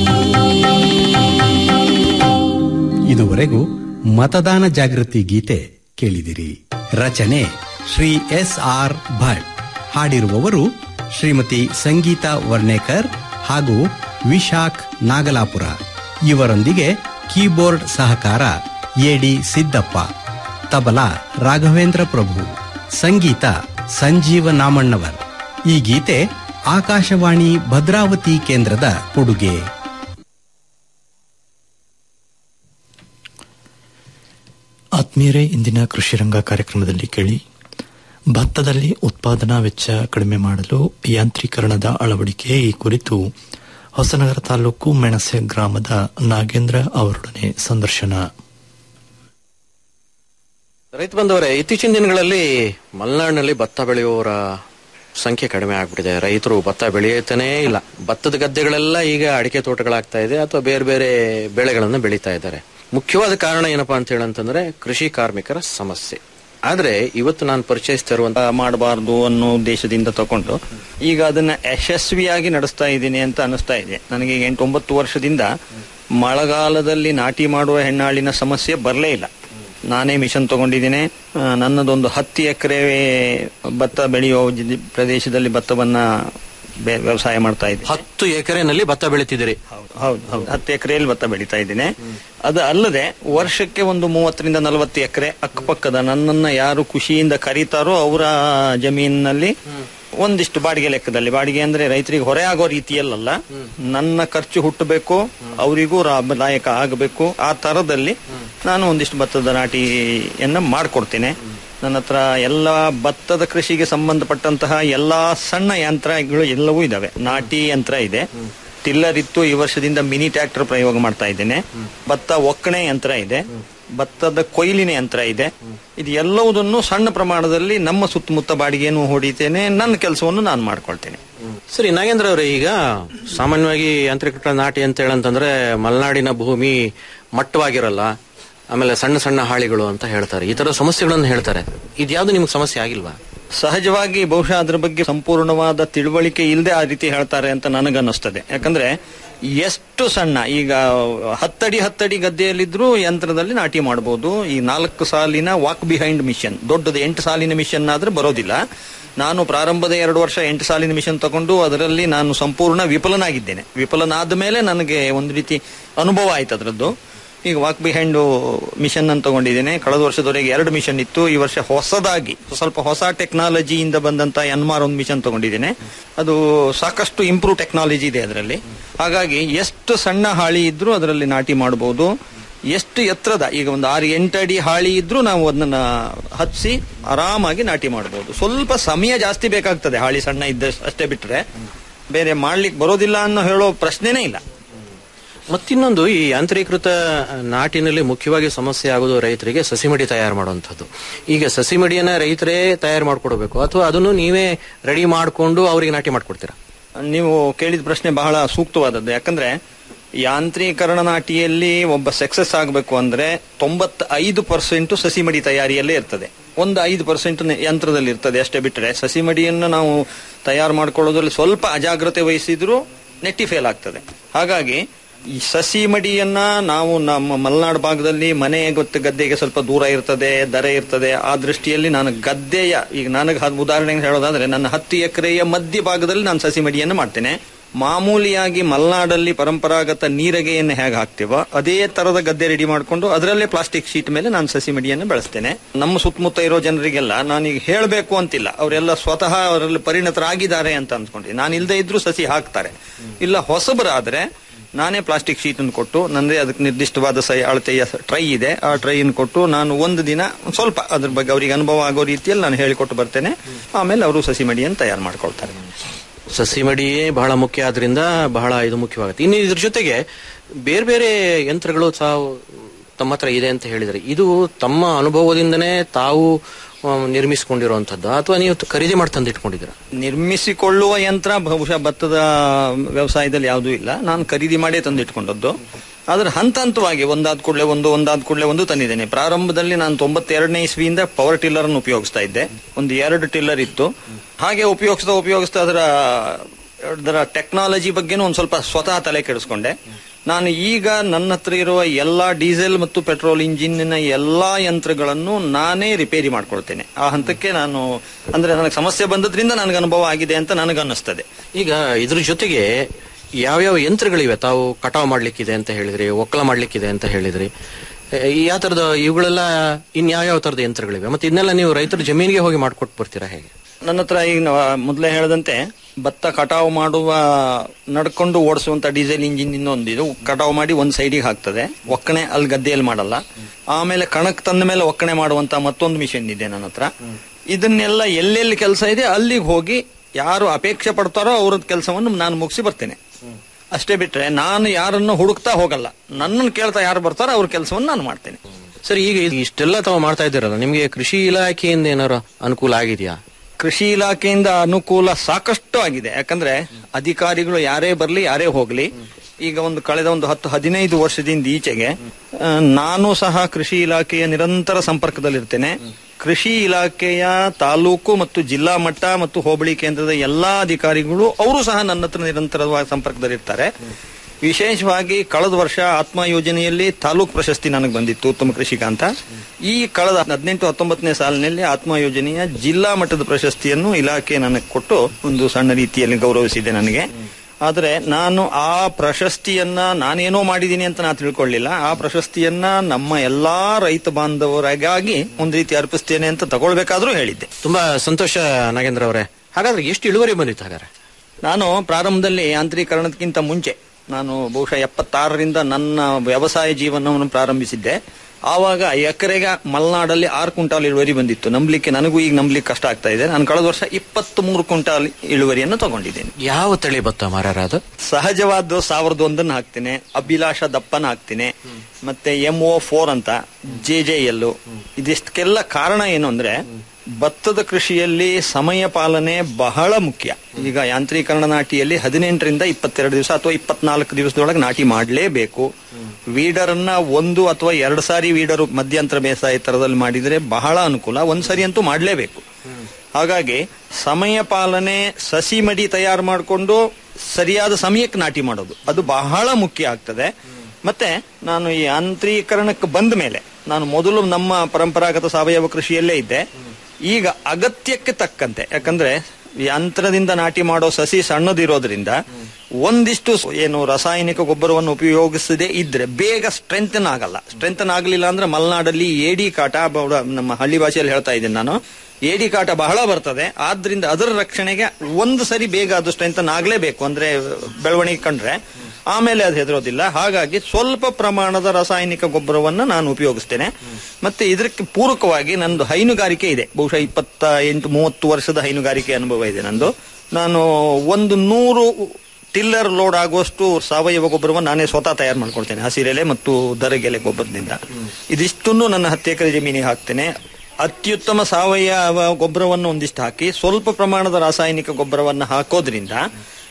ಇದುವರೆಗೂ ಮತದಾನ ಜಾಗೃತಿ ಗೀತೆ ಕೇಳಿದಿರಿ ರಚನೆ ಶ್ರೀ ಎಸ್ ಆರ್ ಭಟ್ ಹಾಡಿರುವವರು ಶ್ರೀಮತಿ ಸಂಗೀತಾ ವರ್ಣೇಕರ್ ಹಾಗೂ ವಿಶಾಖ್ ನಾಗಲಾಪುರ ಇವರೊಂದಿಗೆ ಕೀಬೋರ್ಡ್ ಸಹಕಾರ ಎಡಿ ಸಿದ್ದಪ್ಪ ತಬಲಾ ರಾಘವೇಂದ್ರ ಪ್ರಭು ಸಂಗೀತ ಸಂಜೀವ ನಾಮಣ್ಣವರ್ ಈ ಗೀತೆ ಆಕಾಶವಾಣಿ ಭದ್ರಾವತಿ ಕೇಂದ್ರದ ಕೊಡುಗೆ ಆತ್ಮೀಯರೇ ಇಂದಿನ ಕೃಷಿ ರಂಗ ಕಾರ್ಯಕ್ರಮದಲ್ಲಿ ಕೇಳಿ ಭತ್ತದಲ್ಲಿ ಉತ್ಪಾದನಾ ವೆಚ್ಚ ಕಡಿಮೆ ಮಾಡಲು ಯಾಂತ್ರೀಕರಣದ ಅಳವಡಿಕೆ ಈ ಕುರಿತು ಹೊಸನಗರ ತಾಲೂಕು ಮೆಣಸೆ ಗ್ರಾಮದ ನಾಗೇಂದ್ರ ಅವರೊಡನೆ ಸಂದರ್ಶನ ರೈತ ಬಂದವರೇ ಇತ್ತೀಚಿನ ದಿನಗಳಲ್ಲಿ ಮಲೆನಾಡಿನಲ್ಲಿ ಭತ್ತ ಬೆಳೆಯುವವರ ಸಂಖ್ಯೆ ಕಡಿಮೆ ಆಗ್ಬಿಟ್ಟಿದೆ ರೈತರು ಭತ್ತ ಬೆಳೆಯುತ್ತಾನೇ ಇಲ್ಲ ಭತ್ತದ ಗದ್ದೆಗಳೆಲ್ಲ ಈಗ ಅಡಿಕೆ ತೋಟಗಳಾಗ್ತಾ ಇದೆ ಅಥವಾ ಬೇರೆ ಬೇರೆ ಬೆಳೆಗಳನ್ನು ಬೆಳೀತಾ ಇದ್ದಾರೆ ಮುಖ್ಯವಾದ ಕಾರಣ ಏನಪ್ಪಾ ಅಂತ ಹೇಳಂತಂದ್ರೆ ಕೃಷಿ ಕಾರ್ಮಿಕರ ಸಮಸ್ಯೆ ಆದ್ರೆ ಇವತ್ತು ನಾನು ಪರಿಚಯಿಸ್ತಾ ಇರುವಂತ ಮಾಡಬಾರ್ದು ಅನ್ನೋ ಉದ್ದೇಶದಿಂದ ತಗೊಂಡು ಈಗ ಅದನ್ನ ಯಶಸ್ವಿಯಾಗಿ ನಡೆಸ್ತಾ ಇದ್ದೀನಿ ಅಂತ ಅನಿಸ್ತಾ ಇದೆ ನನಗೆ ಈಗ ಎಂಟೊಂಬತ್ತು ವರ್ಷದಿಂದ ಮಳೆಗಾಲದಲ್ಲಿ ನಾಟಿ ಮಾಡುವ ಹೆಣ್ಣಾಳಿನ ಸಮಸ್ಯೆ ಬರಲೇ ಇಲ್ಲ ನಾನೇ ಮಿಷನ್ ತಗೊಂಡಿದ್ದೀನಿ ಆ, ನನ್ನದೊಂದು ಹತ್ತು ಎಕರೆ ಭತ್ತ ಬೆಳೆಯೋ ಜಿ- ಪ್ರದೇಶದಲ್ಲಿ ಭತ್ತವನ್ನ ಬೆ- ವ್ಯವಸಾಯ ಮಾಡ್ತಾ ಇದ್ದೀನಿ ಹತ್ತು ಎಕರೆನಲ್ಲಿ ಭತ್ತ ಬೆಳೀತಿದ್ದೀರಿ ಹೌದು ಹೌದು ಹತ್ತು ಎಕರೆಯಲ್ಲಿ ಭತ್ತ ಬೆಳೀತಾ ಇದ್ದೀನಿ ಅದು ಅಲ್ಲದೆ ವರ್ಷಕ್ಕೆ ಒಂದು ಮೂವತ್ತರಿಂದ ನಲವತ್ತು ಎಕರೆ ಅಕ್ಕಪಕ್ಕದ ನನ್ನನ್ನ ಯಾರು ಖುಷಿಯಿಂದ ಕರೀತಾರೋ ಅವರ ಜಮೀನಿನಲ್ಲಿ ಒಂದಿಷ್ಟು ಬಾಡಿಗೆ ಲೆಕ್ಕದಲ್ಲಿ ಬಾಡಿಗೆ ಅಂದ್ರೆ ರೈತರಿಗೆ ಹೊರೆ ಆಗೋ ರೀತಿಯಲ್ಲ ನನ್ನ ಖರ್ಚು ಹುಟ್ಟಬೇಕು ಅವರಿಗೂ ಲಾಭದಾಯಕ ಆಗಬೇಕು ಆ ತರದಲ್ಲಿ ನಾನು ಒಂದಿಷ್ಟು ಭತ್ತದ ನಾಟಿಯನ್ನ ಮಾಡ್ಕೊಡ್ತೇನೆ ನನ್ನ ಹತ್ರ ಎಲ್ಲ ಭತ್ತದ ಕೃಷಿಗೆ ಸಂಬಂಧಪಟ್ಟಂತಹ ಎಲ್ಲಾ ಸಣ್ಣ ಯಂತ್ರಗಳು ಎಲ್ಲವೂ ಇದಾವೆ ನಾಟಿ ಯಂತ್ರ ಇದೆ ಟಿಲ್ಲರ್ ಇತ್ತು ಈ ವರ್ಷದಿಂದ ಮಿನಿ ಟ್ರ್ಯಾಕ್ಟರ್ ಪ್ರಯೋಗ ಮಾಡ್ತಾ ಇದ್ದೇನೆ ಭತ್ತ ಒಕ್ಕಣೆ ಯಂತ್ರ ಇದೆ ಭತ್ತದ ಕೊಯ್ಲಿನ ಯಂತ್ರ ಇದೆ ಇದು ಎಲ್ಲವುದನ್ನು ಸಣ್ಣ ಪ್ರಮಾಣದಲ್ಲಿ ನಮ್ಮ ಸುತ್ತಮುತ್ತ ಬಾಡಿಗೆಯನ್ನು ಹೊಡಿತೇನೆ ನನ್ನ ಕೆಲಸವನ್ನು ನಾನು ಮಾಡ್ಕೊಳ್ತೇನೆ ಸರಿ ನಾಗೇಂದ್ರ ಅವರೇ ಈಗ ಸಾಮಾನ್ಯವಾಗಿ ಯಾಂತ್ರಿಕ ನಾಟಿ ಅಂತ ಹೇಳಂತಂದ್ರೆ ಮಲೆನಾಡಿನ ಭೂಮಿ ಮಟ್ಟವಾಗಿರಲ್ಲ ಆಮೇಲೆ ಸಣ್ಣ ಸಣ್ಣ ಹಾಳಿಗಳು ಅಂತ ಹೇಳ್ತಾರೆ ಈ ತರ ಸಮಸ್ಯೆಗಳನ್ನು ಹೇಳ್ತಾರೆ ಇದ್ಯಾವುದು ನಿಮ್ಗೆ ಸಮಸ್ಯೆ ಆಗಿಲ್ವಾ ಸಹಜವಾಗಿ ಬಹುಶಃ ಅದ್ರ ಬಗ್ಗೆ ಸಂಪೂರ್ಣವಾದ ತಿಳುವಳಿಕೆ ಇಲ್ಲದೆ ಆ ರೀತಿ ಹೇಳ್ತಾರೆ ಅಂತ ನನಗನ್ನಿಸ್ತದೆ ಯಾಕಂದ್ರೆ ಎಷ್ಟು ಸಣ್ಣ ಈಗ ಹತ್ತಡಿ ಹತ್ತಡಿ ಗದ್ದೆಯಲ್ಲಿದ್ರೂ ಯಂತ್ರದಲ್ಲಿ ನಾಟಿ ಮಾಡಬಹುದು ಈ ನಾಲ್ಕು ಸಾಲಿನ ವಾಕ್ ಬಿಹೈಂಡ್ ಮಿಷನ್ ದೊಡ್ಡದು ಎಂಟು ಸಾಲಿನ ಮಿಷನ್ ಆದ್ರೆ ಬರೋದಿಲ್ಲ ನಾನು ಪ್ರಾರಂಭದ ಎರಡು ವರ್ಷ ಎಂಟು ಸಾಲಿನ ಮಿಷನ್ ತಗೊಂಡು ಅದರಲ್ಲಿ ನಾನು ಸಂಪೂರ್ಣ ವಿಫಲನಾಗಿದ್ದೇನೆ ವಿಫಲನಾದ ಮೇಲೆ ನನಗೆ ಒಂದು ರೀತಿ ಅನುಭವ ಆಯ್ತು ಅದರದ್ದು ಈಗ ವಾಕ್ ಬಿಹೈಂಡ್ ಮಿಷನ್ ಅನ್ನು ತಗೊಂಡಿದ್ದೇನೆ ಕಳೆದ ವರ್ಷದವರೆಗೆ ಎರಡು ಮಿಷನ್ ಇತ್ತು ಈ ವರ್ಷ ಹೊಸದಾಗಿ ಸ್ವಲ್ಪ ಹೊಸ ಟೆಕ್ನಾಲಜಿಯಿಂದ ಬಂದಂತ ಎನ್ಮಾರ್ ಒಂದು ಮಿಷನ್ ತಗೊಂಡಿದ್ದೇನೆ ಅದು ಸಾಕಷ್ಟು ಇಂಪ್ರೂವ್ ಟೆಕ್ನಾಲಜಿ ಇದೆ ಅದರಲ್ಲಿ ಹಾಗಾಗಿ ಎಷ್ಟು ಸಣ್ಣ ಹಾಳಿ ಇದ್ರೂ ಅದರಲ್ಲಿ ನಾಟಿ ಮಾಡಬಹುದು ಎಷ್ಟು ಎತ್ತರದ ಈಗ ಒಂದು ಆರು ಎಂಟು ಅಡಿ ಹಾಳಿ ಇದ್ರೂ ನಾವು ಅದನ್ನ ಹಚ್ಚಿ ಆರಾಮಾಗಿ ನಾಟಿ ಮಾಡಬಹುದು ಸ್ವಲ್ಪ ಸಮಯ ಜಾಸ್ತಿ ಬೇಕಾಗ್ತದೆ ಹಾಳಿ ಸಣ್ಣ ಇದ್ದ ಅಷ್ಟೇ ಬಿಟ್ರೆ ಬೇರೆ ಮಾಡ್ಲಿಕ್ಕೆ ಬರೋದಿಲ್ಲ ಅನ್ನೋ ಹೇಳೋ ಪ್ರಶ್ನೆನೇ ಇಲ್ಲ ಮತ್ತಿನ್ನೊಂದು ಈ ಯಾಂತ್ರೀಕೃತ ನಾಟಿನಲ್ಲಿ ಮುಖ್ಯವಾಗಿ ಸಮಸ್ಯೆ ಆಗೋದು ರೈತರಿಗೆ ಸಸಿಮಡಿ ತಯಾರು ಮಾಡುವಂಥದ್ದು ಈಗ ಸಸಿಮಡಿಯನ್ನ ರೈತರೇ ತಯಾರು ಮಾಡ್ಕೊಡ್ಬೇಕು ಅಥವಾ ಅದನ್ನು ನೀವೇ ರೆಡಿ ಮಾಡಿಕೊಂಡು ಅವರಿಗೆ ನಾಟಿ ಮಾಡ್ಕೊಡ್ತೀರಾ ನೀವು ಕೇಳಿದ ಪ್ರಶ್ನೆ ಬಹಳ ಸೂಕ್ತವಾದದ್ದು ಯಾಕಂದ್ರೆ ಯಾಂತ್ರೀಕರಣ ನಾಟಿಯಲ್ಲಿ ಒಬ್ಬ ಸಕ್ಸಸ್ ಆಗಬೇಕು ಅಂದ್ರೆ ತೊಂಬತ್ತೈದು ಪರ್ಸೆಂಟ್ ಸಸಿಮಡಿ ತಯಾರಿಯಲ್ಲೇ ಇರ್ತದೆ ಒಂದು ಐದು ಪರ್ಸೆಂಟ್ ಯಂತ್ರದಲ್ಲಿ ಇರ್ತದೆ ಅಷ್ಟೇ ಬಿಟ್ಟರೆ ಸಸಿಮಡಿಯನ್ನು ನಾವು ತಯಾರು ಮಾಡ್ಕೊಳ್ಳೋದ್ರಲ್ಲಿ ಸ್ವಲ್ಪ ಅಜಾಗ್ರತೆ ವಹಿಸಿದ್ರು ನೆಟ್ಟಿ ಫೇಲ್ ಆಗ್ತದೆ ಹಾಗಾಗಿ ಈ ಸಸಿ ಮಡಿಯನ್ನ ನಾವು ನಮ್ಮ ಮಲೆನಾಡು ಭಾಗದಲ್ಲಿ ಮನೆ ಗೊತ್ತು ಗದ್ದೆಗೆ ಸ್ವಲ್ಪ ದೂರ ಇರ್ತದೆ ದರ ಇರ್ತದೆ ಆ ದೃಷ್ಟಿಯಲ್ಲಿ ನಾನು ಗದ್ದೆಯ ಈಗ ನನಗೆ ಹ- ಉದಾಹರಣೆಗೆ ಹೇಳೋದಾದ್ರೆ ನನ್ನ ಹತ್ತು ಎಕರೆಯ ಮಧ್ಯ ಭಾಗದಲ್ಲಿ ನಾನು ಸಸಿ ಮಡಿಯನ್ನು ಮಾಡ್ತೇನೆ ಮಾಮೂಲಿಯಾಗಿ ಮಲೆನಾಡಲ್ಲಿ ಪರಂಪರಾಗತ ನೀರಗೆಯನ್ನು ಹೇಗೆ ಹಾಕ್ತೀವೋ ಅದೇ ತರದ ಗದ್ದೆ ರೆಡಿ ಮಾಡಿಕೊಂಡು ಅದರಲ್ಲೇ ಪ್ಲಾಸ್ಟಿಕ್ ಶೀಟ್ ಮೇಲೆ ನಾನು ಸಸಿ ಮಡಿಯನ್ನು ಬೆಳೆಸ್ತೇನೆ ನಮ್ಮ ಸುತ್ತಮುತ್ತ ಇರೋ ಜನರಿಗೆಲ್ಲ ನಾನೀಗ ಹೇಳಬೇಕು ಅಂತಿಲ್ಲ ಅವರೆಲ್ಲ ಸ್ವತಃ ಅವರಲ್ಲಿ ಪರಿಣತರಾಗಿದ್ದಾರೆ ಅಂತ ಅಂದ್ಕೊಂಡ್ರಿ ನಾನು ಇಲ್ಲದೆ ಇದ್ರೂ ಸಸಿ ಹಾಕ್ತಾರೆ ಇಲ್ಲ ಹೊಸಬರಾದ್ರೆ ನಾನೇ ಪ್ಲಾಸ್ಟಿಕ್ ಶೀಟ್ ಅನ್ನು ಕೊಟ್ಟು ನಂದೇ ಅದಕ್ಕೆ ನಿರ್ದಿಷ್ಟವಾದ ಸೈ ಅಳತೆಯ ಟ್ರೈ ಇದೆ ಆ ಟ್ರೈ ಅನ್ನು ಕೊಟ್ಟು ನಾನು ಒಂದು ದಿನ ಒಂದ್ ಸ್ವಲ್ಪ ಅದ್ರ ಬಗ್ಗೆ ಅವರಿಗೆ ಅನುಭವ ಆಗೋ ರೀತಿಯಲ್ಲಿ ನಾನು ಹೇಳಿಕೊಟ್ಟು ಬರ್ತೇನೆ ಆಮೇಲೆ ಅವರು ಸಸಿ ಮಡಿಯನ್ನು ತಯಾರು ಮಾಡ್ಕೊಳ್ತಾರೆ ಸಸಿ ಮಡಿಯೇ ಬಹಳ ಮುಖ್ಯ ಆದ್ರಿಂದ ಬಹಳ ಇದು ಮುಖ್ಯವಾಗುತ್ತೆ ಇನ್ನು ಇದ್ರ ಜೊತೆಗೆ ಬೇರೆ ಬೇರೆ ಯಂತ್ರಗಳು ತಾವು ತಮ್ಮ ಹತ್ರ ಇದೆ ಅಂತ ಹೇಳಿದ್ರೆ ಇದು ತಮ್ಮ ಅನುಭವದಿಂದನೇ ತಾವು ಆ, ನಿರ್ಮಿಸಿಕೊಂಡಿರುವಂತದ್ದು ಅಥವಾ ನೀವು ಖರೀದಿ ಮಾಡಿ ತಂದಿಟ್ಕೊಂಡಿದ್ದೀರಾ ನಿರ್ಮಿಸಿಕೊಳ್ಳುವ ಯಂತ್ರ ಬಹುಶಃ ಭತ್ತದ ವ್ಯವಸಾಯದಲ್ಲಿ ಯಾವುದೂ ಇಲ್ಲ ನಾನು ಖರೀದಿ ಮಾಡೇ ತಂದಿಟ್ಕೊಂಡದ್ದು ಆದ್ರೆ ಹಂತ ಹಂತವಾಗಿ ಒಂದಾದ ಕೂಡಲೇ ಒಂದು ಒಂದಾದ ಕೂಡಲೇ ಒಂದು ತಂದಿದ್ದೇನೆ ಪ್ರಾರಂಭದಲ್ಲಿ ನಾನು ತೊಂಬತ್ತೆರಡನೇ ಇಸ್ವಿಯಿಂದ ಪವರ್ ಟಿಲ್ಲರ್ ಅನ್ನು ಉಪಯೋಗಿಸ್ತಾ ಇದ್ದೆ ಒಂದು ಎರಡು ಟಿಲ್ಲರ್ ಇತ್ತು ಹಾಗೆ ಉಪಯೋಗಿಸ್ತಾ ಉಪಯೋಗಿಸ್ತಾ ಅದರ ಅದರ ಟೆಕ್ನಾಲಜಿ ಬಗ್ಗೆನೂ ಒಂದು ಸ್ವಲ್ಪ ಸ್ವತಃ ತಲೆ ಕೆಡಿಸ್ಕೊಂಡೆ ನಾನು ಈಗ ನನ್ನ ಹತ್ರ ಇರುವ ಎಲ್ಲಾ ಡೀಸೆಲ್ ಮತ್ತು ಪೆಟ್ರೋಲ್ ಇಂಜಿನ್ನ ಎಲ್ಲಾ ಯಂತ್ರಗಳನ್ನು ನಾನೇ ರಿಪೇರಿ ಮಾಡ್ಕೊಳ್ತೇನೆ ಆ ಹಂತಕ್ಕೆ ನಾನು ಅಂದ್ರೆ ನನಗೆ ಸಮಸ್ಯೆ ಬಂದದ್ರಿಂದ ನನಗೆ ಅನುಭವ ಆಗಿದೆ ಅಂತ ನನಗನ್ನಿಸ್ತದೆ ಈಗ ಇದ್ರ ಜೊತೆಗೆ ಯಾವ್ಯಾವ ಯಂತ್ರಗಳಿವೆ ತಾವು ಕಟಾವ್ ಮಾಡ್ಲಿಕ್ಕಿದೆ ಅಂತ ಹೇಳಿದ್ರಿ ಒಕ್ಕಲ ಮಾಡ್ಲಿಕ್ಕಿದೆ ಅಂತ ಹೇಳಿದ್ರಿ ಎ, ಯಾವ ತರದ ಇವುಗಳೆಲ್ಲ ಇನ್ ಯಾವ್ಯಾವ ತರದ ಯಂತ್ರಗಳಿವೆ ಮತ್ತೆ ಇದನ್ನೆಲ್ಲ ನೀವು ರೈತರ ಜಮೀನಿಗೆ ಹೋಗಿ ಮಾಡ್ಕೊಟ್ಟು ಬರ್ತೀರಾ ಹೇಗೆ ನನ್ನ ಹತ್ರ ಈಗ ನಾವು ಮೊದಲೇ ಹೇಳದಂತೆ ಭತ್ತ ಕಟಾವು ಮಾಡುವ ನಡ್ಕೊಂಡು ಓಡಿಸುವಂತ ಡೀಸೆಲ್ ಇಂಜಿನ್ ಇನ್ನೊಂದು ಇದು ಕಟಾವು ಮಾಡಿ ಒಂದ್ ಸೈಡಿಗೆ ಹಾಕ್ತದೆ ಒಕ್ಕಣೆ ಅಲ್ಲಿ ಗದ್ದೆಯಲ್ಲಿ ಮಾಡಲ್ಲ ಆಮೇಲೆ ಕಣಕ್ ತಂದ ಮೇಲೆ ಒಕ್ಕಣೆ ಮಾಡುವಂತ ಮತ್ತೊಂದು ಮಿಷನ್ ಇದೆ ನನ್ನ ಹತ್ರ ಇದನ್ನೆಲ್ಲ ಎಲ್ಲೆಲ್ಲಿ ಕೆಲಸ ಇದೆ ಅಲ್ಲಿಗೆ ಹೋಗಿ ಯಾರು ಅಪೇಕ್ಷೆ ಪಡ್ತಾರೋ ಅವ್ರ ಕೆಲಸವನ್ನು ನಾನು ಮುಗಿಸಿ ಬರ್ತೇನೆ ಅಷ್ಟೇ ಬಿಟ್ರೆ ನಾನು ಯಾರನ್ನು ಹುಡುಕ್ತಾ ಹೋಗಲ್ಲ ನನ್ನನ್ನು ಕೇಳ್ತಾ ಯಾರು ಬರ್ತಾರೋ ಅವ್ರ ಕೆಲಸವನ್ನು ನಾನು ಮಾಡ್ತೇನೆ ಸರಿ ಈಗ ಇದು ಇಷ್ಟೆಲ್ಲ ತಾವು ಮಾಡ್ತಾ ಇದ್ದೀರಲ್ಲ ನಿಮಗೆ ಕೃಷಿ ಇಲಾಖೆಯಿಂದ ಏನಾರು ಅನುಕೂಲ ಆಗಿದೆಯಾ ಕೃಷಿ ಇಲಾಖೆಯಿಂದ ಅನುಕೂಲ ಸಾಕಷ್ಟು ಆಗಿದೆ ಯಾಕಂದ್ರೆ ಅಧಿಕಾರಿಗಳು ಯಾರೇ ಬರಲಿ ಯಾರೇ ಹೋಗ್ಲಿ ಈಗ ಒಂದು ಕಳೆದ ಒಂದು ಹತ್ತು ಹದಿನೈದು ವರ್ಷದಿಂದ ಈಚೆಗೆ ಆ, ನಾನು ಸಹ ಕೃಷಿ ಇಲಾಖೆಯ ನಿರಂತರ ಸಂಪರ್ಕದಲ್ಲಿರ್ತೇನೆ ಕೃಷಿ ಇಲಾಖೆಯ ತಾಲೂಕು ಮತ್ತು ಜಿಲ್ಲಾ ಮಟ್ಟ ಮತ್ತು ಹೋಬಳಿ ಕೇಂದ್ರದ ಎಲ್ಲಾ ಅಧಿಕಾರಿಗಳು ಅವರು ಸಹ ನನ್ನ ಹತ್ರ ನಿರಂತರವಾಗಿ ಸಂಪರ್ಕದಲ್ಲಿರ್ತಾರೆ ವಿಶೇಷವಾಗಿ ಕಳೆದ ವರ್ಷ ಆತ್ಮ ಯೋಜನೆಯಲ್ಲಿ ತಾಲೂಕ್ ಪ್ರಶಸ್ತಿ ನನಗೆ ಬಂದಿತ್ತು ಉತ್ತಮ ಕೃಷಿಕ ಅಂತ ಈ ಕಳೆದ ಹದಿನೆಂಟು ಹತ್ತೊಂಬತ್ತನೇ ಸಾಲಿನಲ್ಲಿ ಆತ್ಮ ಯೋಜನೆಯ ಜಿಲ್ಲಾ ಮಟ್ಟದ ಪ್ರಶಸ್ತಿಯನ್ನು ಇಲಾಖೆ ನನಗೆ ಕೊಟ್ಟು ಒಂದು ಸಣ್ಣ ರೀತಿಯಲ್ಲಿ ಗೌರವಿಸಿದೆ ನನಗೆ ಆದ್ರೆ ನಾನು ಆ ಪ್ರಶಸ್ತಿಯನ್ನ ನಾನೇನೋ ಮಾಡಿದ್ದೀನಿ ಅಂತ ನಾನು ತಿಳ್ಕೊಳ್ಳಿಲ್ಲ ಆ ಪ್ರಶಸ್ತಿಯನ್ನ ನಮ್ಮ ಎಲ್ಲಾ ರೈತ ಬಾಂಧವರಿಗಾಗಿ ಒಂದು ರೀತಿ ಅರ್ಪಿಸ್ತೇನೆ ಅಂತ ತಗೊಳ್ಬೇಕಾದ್ರೂ ಹೇಳಿದ್ದೆ ತುಂಬಾ ಸಂತೋಷ ನಾಗೇಂದ್ರ ಅವರೇ ಹಾಗಾದ್ರೆ ಎಷ್ಟು ಇಳುವರಿ ಬಂದಿತ್ತು ಹಾಗಾದ್ರೆ ನಾನು ಪ್ರಾರಂಭದಲ್ಲಿ ಯಾಂತ್ರೀಕರಣಕ್ಕಿಂತ ಮುಂಚೆ ನಾನು ಬಹುಶಃ ಎಪ್ಪತ್ತಾರರಿಂದ ನನ್ನ ವ್ಯವಸಾಯ ಜೀವನವನ್ನು ಪ್ರಾರಂಭಿಸಿದ್ದೆ ಆವಾಗ ಎಕರೆಗೆ ಮಲೆನಾಡಲ್ಲಿ ಆರು ಕ್ವಿಂಟಾಲ್ ಇಳುವರಿ ಬಂದಿತ್ತು ನಂಬಲಿಕ್ಕೆ ನನಗೂ ಈಗ ನಂಬಲಿಕ್ಕೆ ಕಷ್ಟ ಆಗ್ತಾ ಇದೆ ನಾನು ಕಳೆದ ವರ್ಷ ಇಪ್ಪತ್ತ್ ಮೂರು ಕ್ವಿಂಟಾಲ್ ಇಳುವರಿಯನ್ನು ತಗೊಂಡಿದ್ದೇನೆ ಯಾವ ತಳಿ ಭತ್ತ ಮಾರಾರ ಅದು ಸಹಜವಾದ ಸಾವಿರದ ಒಂದನ್ನು ಹಾಕ್ತೇನೆ ಅಭಿಲಾಷ ದಪ್ಪನ ಹಾಕ್ತೇನೆ ಮತ್ತೆ ಎಂ ಒ ಫೋರ್ ಅಂತ ಜೆ ಜೆ ಎಲ್ ಇದಿಷ್ಟಕ್ಕೆಲ್ಲ ಕಾರಣ ಏನು ಅಂದ್ರೆ ಭತ್ತದ ಕೃಷಿಯಲ್ಲಿ ಸಮಯ ಪಾಲನೆ ಬಹಳ ಮುಖ್ಯ ಈಗ ಯಾಂತ್ರೀಕರಣ ನಾಟಿಯಲ್ಲಿ ಹದಿನೆಂಟರಿಂದ ಇಪ್ಪತ್ತೆರಡು ದಿವಸ ಅಥವಾ ಇಪ್ಪತ್ನಾಲ್ಕು ದಿವಸದೊಳಗೆ ನಾಟಿ ಮಾಡಲೇಬೇಕು ವೀಡರ್ ಅನ್ನ ಒಂದು ಅಥವಾ ಎರಡು ಸಾರಿ ವೀಡರ್ ಮಧ್ಯಂತರ ಬೇಸಾಯ ತರದಲ್ಲಿ ಮಾಡಿದ್ರೆ ಬಹಳ ಅನುಕೂಲ ಒಂದ್ ಸರಿ ಅಂತೂ ಮಾಡಲೇಬೇಕು ಹಾಗಾಗಿ ಸಮಯ ಪಾಲನೆ ಸಸಿ ಮಡಿ ತಯಾರು ಮಾಡಿಕೊಂಡು ಸರಿಯಾದ ಸಮಯಕ್ಕೆ ನಾಟಿ ಮಾಡೋದು ಅದು ಬಹಳ ಮುಖ್ಯ ಆಗ್ತದೆ ಮತ್ತೆ ನಾನು ಈ ಯಾಂತ್ರೀಕರಣಕ್ಕೆ ಬಂದ ಮೇಲೆ ನಾನು ಮೊದಲು ನಮ್ಮ ಪರಂಪರಾಗತ ಸಾವಯವ ಕೃಷಿಯಲ್ಲೇ ಇದ್ದೆ ಈಗ ಅಗತ್ಯಕ್ಕೆ ತಕ್ಕಂತೆ ಯಾಕಂದ್ರೆ ಯಂತ್ರದಿಂದ ನಾಟಿ ಮಾಡೋ ಸಸಿ ಸಣ್ಣದಿರೋದ್ರಿಂದ ಒಂದಿಷ್ಟು ಸ- ಏನು ರಾಸಾಯನಿಕ ಗೊಬ್ಬರವನ್ನು ಉಪಯೋಗಿಸದೆ ಇದ್ರೆ ಬೇಗ ಸ್ಟ್ರೆಂಥನ್ ಆಗಲ್ಲ ಸ್ಟ್ರೆಂಥನ್ ಆಗಲಿಲ್ಲ ಅಂದ್ರೆ ಮಲೆನಾಡಲ್ಲಿ ಏಡಿ ಕಾಟ ಬಹಳ- ನಮ್ಮ ಹಳ್ಳಿ ಭಾಷೆಯಲ್ಲಿ ಹೇಳ್ತಾ ಇದ್ದೀನಿ ನಾನು ಏಡಿ ಕಾಟ ಬಹಳ ಬರ್ತದೆ ಆದ್ರಿಂದ ಅದರ ರಕ್ಷಣೆಗೆ ಒಂದು ಸರಿ ಬೇಗ ಅದು ಸ್ಟ್ರೆಂಥನ್ ಆಗ್ಲೇಬೇಕು ಅಂದ್ರೆ ಬೆಳವಣಿಗೆ ಕಂಡ್ರೆ ಆಮೇಲೆ ಅದು ಹೆದರೋದಿಲ್ಲ ಹಾಗಾಗಿ ಸ್ವಲ್ಪ ಪ್ರಮಾಣದ ರಾಸಾಯನಿಕ ಗೊಬ್ಬರವನ್ನ ನಾನು ಉಪಯೋಗಿಸ್ತೇನೆ ಮತ್ತೆ ಇದಕ್ಕೆ ಪೂರಕವಾಗಿ ನಂದು ಹೈನುಗಾರಿಕೆ ಇದೆ ಬಹುಶಃ ಇಪ್ಪತ್ತ ಎಂಟು ಮೂವತ್ತು ವರ್ಷದ ಹೈನುಗಾರಿಕೆ ಅನುಭವ ಇದೆ ನಂದು ನಾನು ಒಂದು ನೂರು ಟಿಲ್ಲರ್ ಲೋಡ್ ಆಗುವಷ್ಟು ಸಾವಯವ ಗೊಬ್ಬರವನ್ನು ನಾನೇ ಸ್ವತಃ ತಯಾರು ಮಾಡ್ಕೊಳ್ತೇನೆ ಹಸಿರೆಲೆ ಮತ್ತು ದರಗೆಲೆ ಗೊಬ್ಬರದಿಂದ ಇದಿಷ್ಟನ್ನು ನನ್ನ ಹತ್ತು ಎಕರೆ ಜಮೀನಿಗೆ ಹಾಕ್ತೇನೆ ಅತ್ಯುತ್ತಮ ಸಾವಯವ ಗೊಬ್ಬರವನ್ನು ಒಂದಿಷ್ಟು ಹಾಕಿ ಸ್ವಲ್ಪ ಪ್ರಮಾಣದ ರಾಸಾಯನಿಕ ಗೊಬ್ಬರವನ್ನು ಹಾಕೋದ್ರಿಂದ